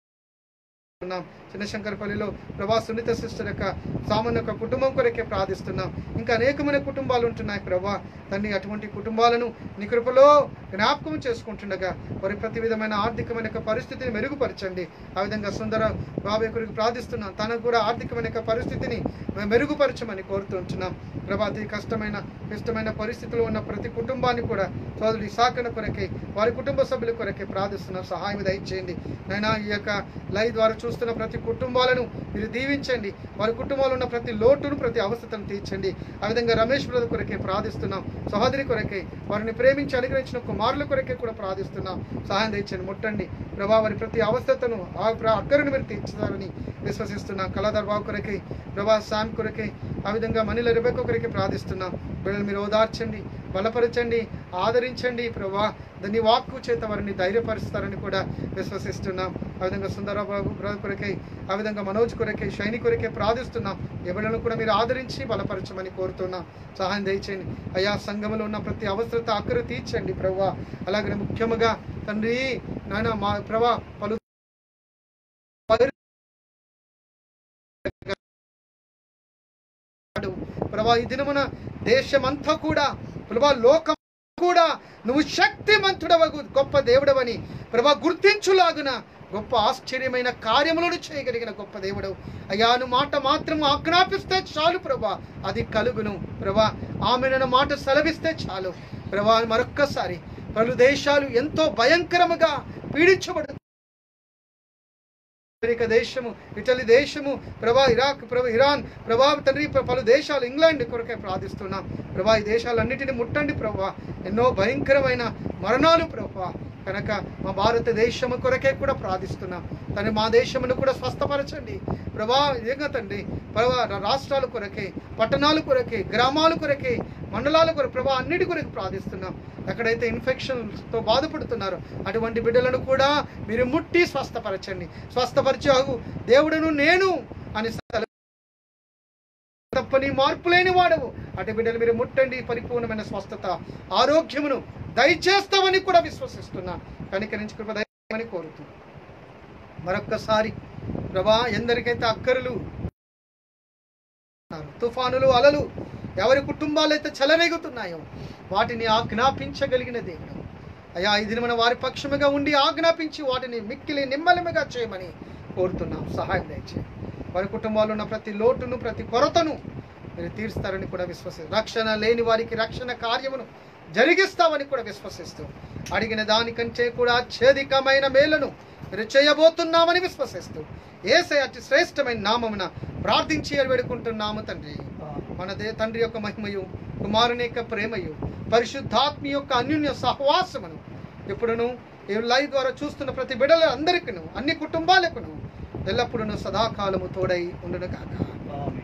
C: ఉన్నాం చిన్నశంకరపల్లిలో ప్రభా సునీత సిస్టర్ యొక్క సామాన్య యొక్క కుటుంబం కొరకే ప్రార్థిస్తున్నాం ఇంకా అనేకమైన కుటుంబాలు ఉంటున్నాయి ప్రభా తండ్రి అటువంటి కుటుంబాలను నీ కృపలో జ్ఞాపకం చేసుకుంటుండగా వారి ప్రతి విధమైన ఆర్థికమైన యొక్క పరిస్థితిని మెరుగుపరచండి ఆ విధంగా సుందర బాబాయ్ కొరకు ప్రార్థిస్తున్నాం తనకు కూడా ఆర్థికమైన యొక్క పరిస్థితిని మెరుగుపరచమని కోరుతుంటున్నాం ప్రభా అతి కష్టమైన క్లిష్టమైన పరిస్థితిలో ఉన్న ప్రతి కుటుంబాన్ని కూడా సోదరుడి సాకన కొరకే వారి కుటుంబ సభ్యుల కొరకే ప్రార్థిస్తున్నాం సహాయం దయచేయండి నైనా ఈ యొక్క లైవ్ ద్వారా చూస్తున్న ప్రతి కుటుంబాలను మీరు దీవించండి వారి కుటుంబాలు ఉన్న ప్రతి లోటును ప్రతి అవస్థతను తీర్చండి ఆ విధంగా రమేష్ బ్రదర్ కొరకే ప్రార్థిస్తున్నాం సహోదరి కొరకే వారిని ప్రేమించి అనుగ్రహించిన కుమారుల కొరకే కూడా ప్రార్థిస్తున్నాం సహాయం తెచ్చండి ముట్టండి ప్రభా వారి ప్రతి అవస్థతను ఆ ప్ర- అక్కరను మీరు తీర్చుతారని విశ్వసిస్తున్నాం కళాధర్ బాబు కొరకే ప్రభా శామ్ కొరకే ఆ విధంగా మనీల రిబెక్క కొరకే ప్రార్థిస్తున్నాం బిడ్డలు మీరు ఓదార్చండి బలపరచండి ఆదరించండి ప్రభా దాన్ని వాక్కు చేత వారిని ధైర్యపరుస్తారని కూడా విశ్వసిస్తున్నాం ఆ విధంగా సుందరబాబు బ్రదర్ కొరకై ఆ విధంగా మనోజ్ కొరకై శైని కొరకే ప్రార్థిస్తున్నాం ఎవరిని కూడా మీరు ఆదరించి బలపరచమని కోరుతున్నాం సహాయం దయచేయండి అయా సంఘంలో ఉన్న ప్రతి అవసరత అక్కరు తీర్చండి ప్రభా అలాగే ముఖ్యముగా తండ్రి నాయన మా ప్రభా పలు ప్రభా ఈ దినమున దేశమంతా కూడా ప్రభా లోకం కూడా నువ్వు శక్తిమంతుడవగు గొప్ప దేవుడవని ప్రభా గుర్తించులాగున గొప్ప ఆశ్చర్యమైన కార్యములను చేయగలిగిన గొప్ప దేవుడు అయ్యా నువ్వు మాట మాత్రం ఆజ్ఞాపిస్తే చాలు ప్రభా అది కలుగును ప్రభా ఆమెను మాట సెలవిస్తే చాలు ప్రభా మరొక్కసారి పలు దేశాలు ఎంతో భయంకరముగా పీడించబడు అమెరికా దేశము ఇటలీ దేశము ప్రభా ఇరాక్ ప్రభా ఇరాన్ ప్రభా తండ్రి ప్ర- పలు దేశాలు ఇంగ్లాండ్ కొరకే ప్రార్థిస్తున్నాం ప్రభా ఈ దేశాలన్నిటిని ముట్టండి ప్రభా ఎన్నో భయంకరమైన మరణాలు ప్రభా కనుక మా భారతదేశము కొరకే కూడా ప్రార్థిస్తున్నాం తను మా దేశమును కూడా స్వస్థపరచండి ప్రభా ఇదేగా తండ్రి ప్రభా రా- రాష్ట్రాల కొరకే పట్టణాల కొరకే గ్రామాల కొరకే మండలాల కొరకు ప్రభా అన్నిటి కొరకు ప్రార్థిస్తున్నాం ఎక్కడైతే ఇన్ఫెక్షన్తో బాధపడుతున్నారో అటువంటి బిడ్డలను కూడా మీరు ముట్టి స్వస్థపరచండి స్వస్థపరిచాగు దేవుడును నేను అని సెలవు తప్పని మార్పు లేని వాడవు అటు బిడ్డలు మీరు ముట్టండి పరిపూర్ణమైన స్వస్థత ఆరోగ్యమును దయచేస్తామని కూడా విశ్వసిస్తున్నా కనికరించి కృప దయమని కోరుతున్నా మరొక్కసారి ప్రభా ఎందరికైతే అక్కరులు ఉన్నారు, తుఫానులు అలలు ఎవరి కుటుంబాలైతే చెలరేగుతున్నాయో వాటిని ఆజ్ఞాపించగలిగిన దేవుడు అయా ఈ దినమున వారి పక్షముగా ఉండి ఆజ్ఞాపించి వాటిని మిక్కిలి నిమ్మలిమగా చేయమని కోరుతున్నాం సహాయం దయచేయండి వారి కుటుంబాల్లో ఉన్న ప్రతి లోటును ప్రతి కొరతను మీరు తీరుస్తారని కూడా విశ్వసి రక్షణ లేని వారికి రక్షణ కార్యమును జరిగిస్తామని కూడా విశ్వసిస్తూ అడిగిన దానికంటే కూడా అత్యధికమైన మేలను మీరు చేయబోతున్నామని విశ్వసిస్తూ ఏసై అతి శ్రేష్టమైన నామమున ప్రార్థించి వేడుకుంటున్నాము తండ్రి మన దే తండ్రి యొక్క మహిమయు కుమారుని యొక్క ప్రేమయు పరిశుద్ధాత్మి యొక్క అన్యున్య సహవాసమును ఎప్పుడును ఈ లైవ్ ద్వారా చూస్తున్న ప్రతి బిడ్డల అందరికీ అన్ని కుటుంబాలకును ఎల్లప్పుడూ సదాకాలము తోడై ఉండును కాక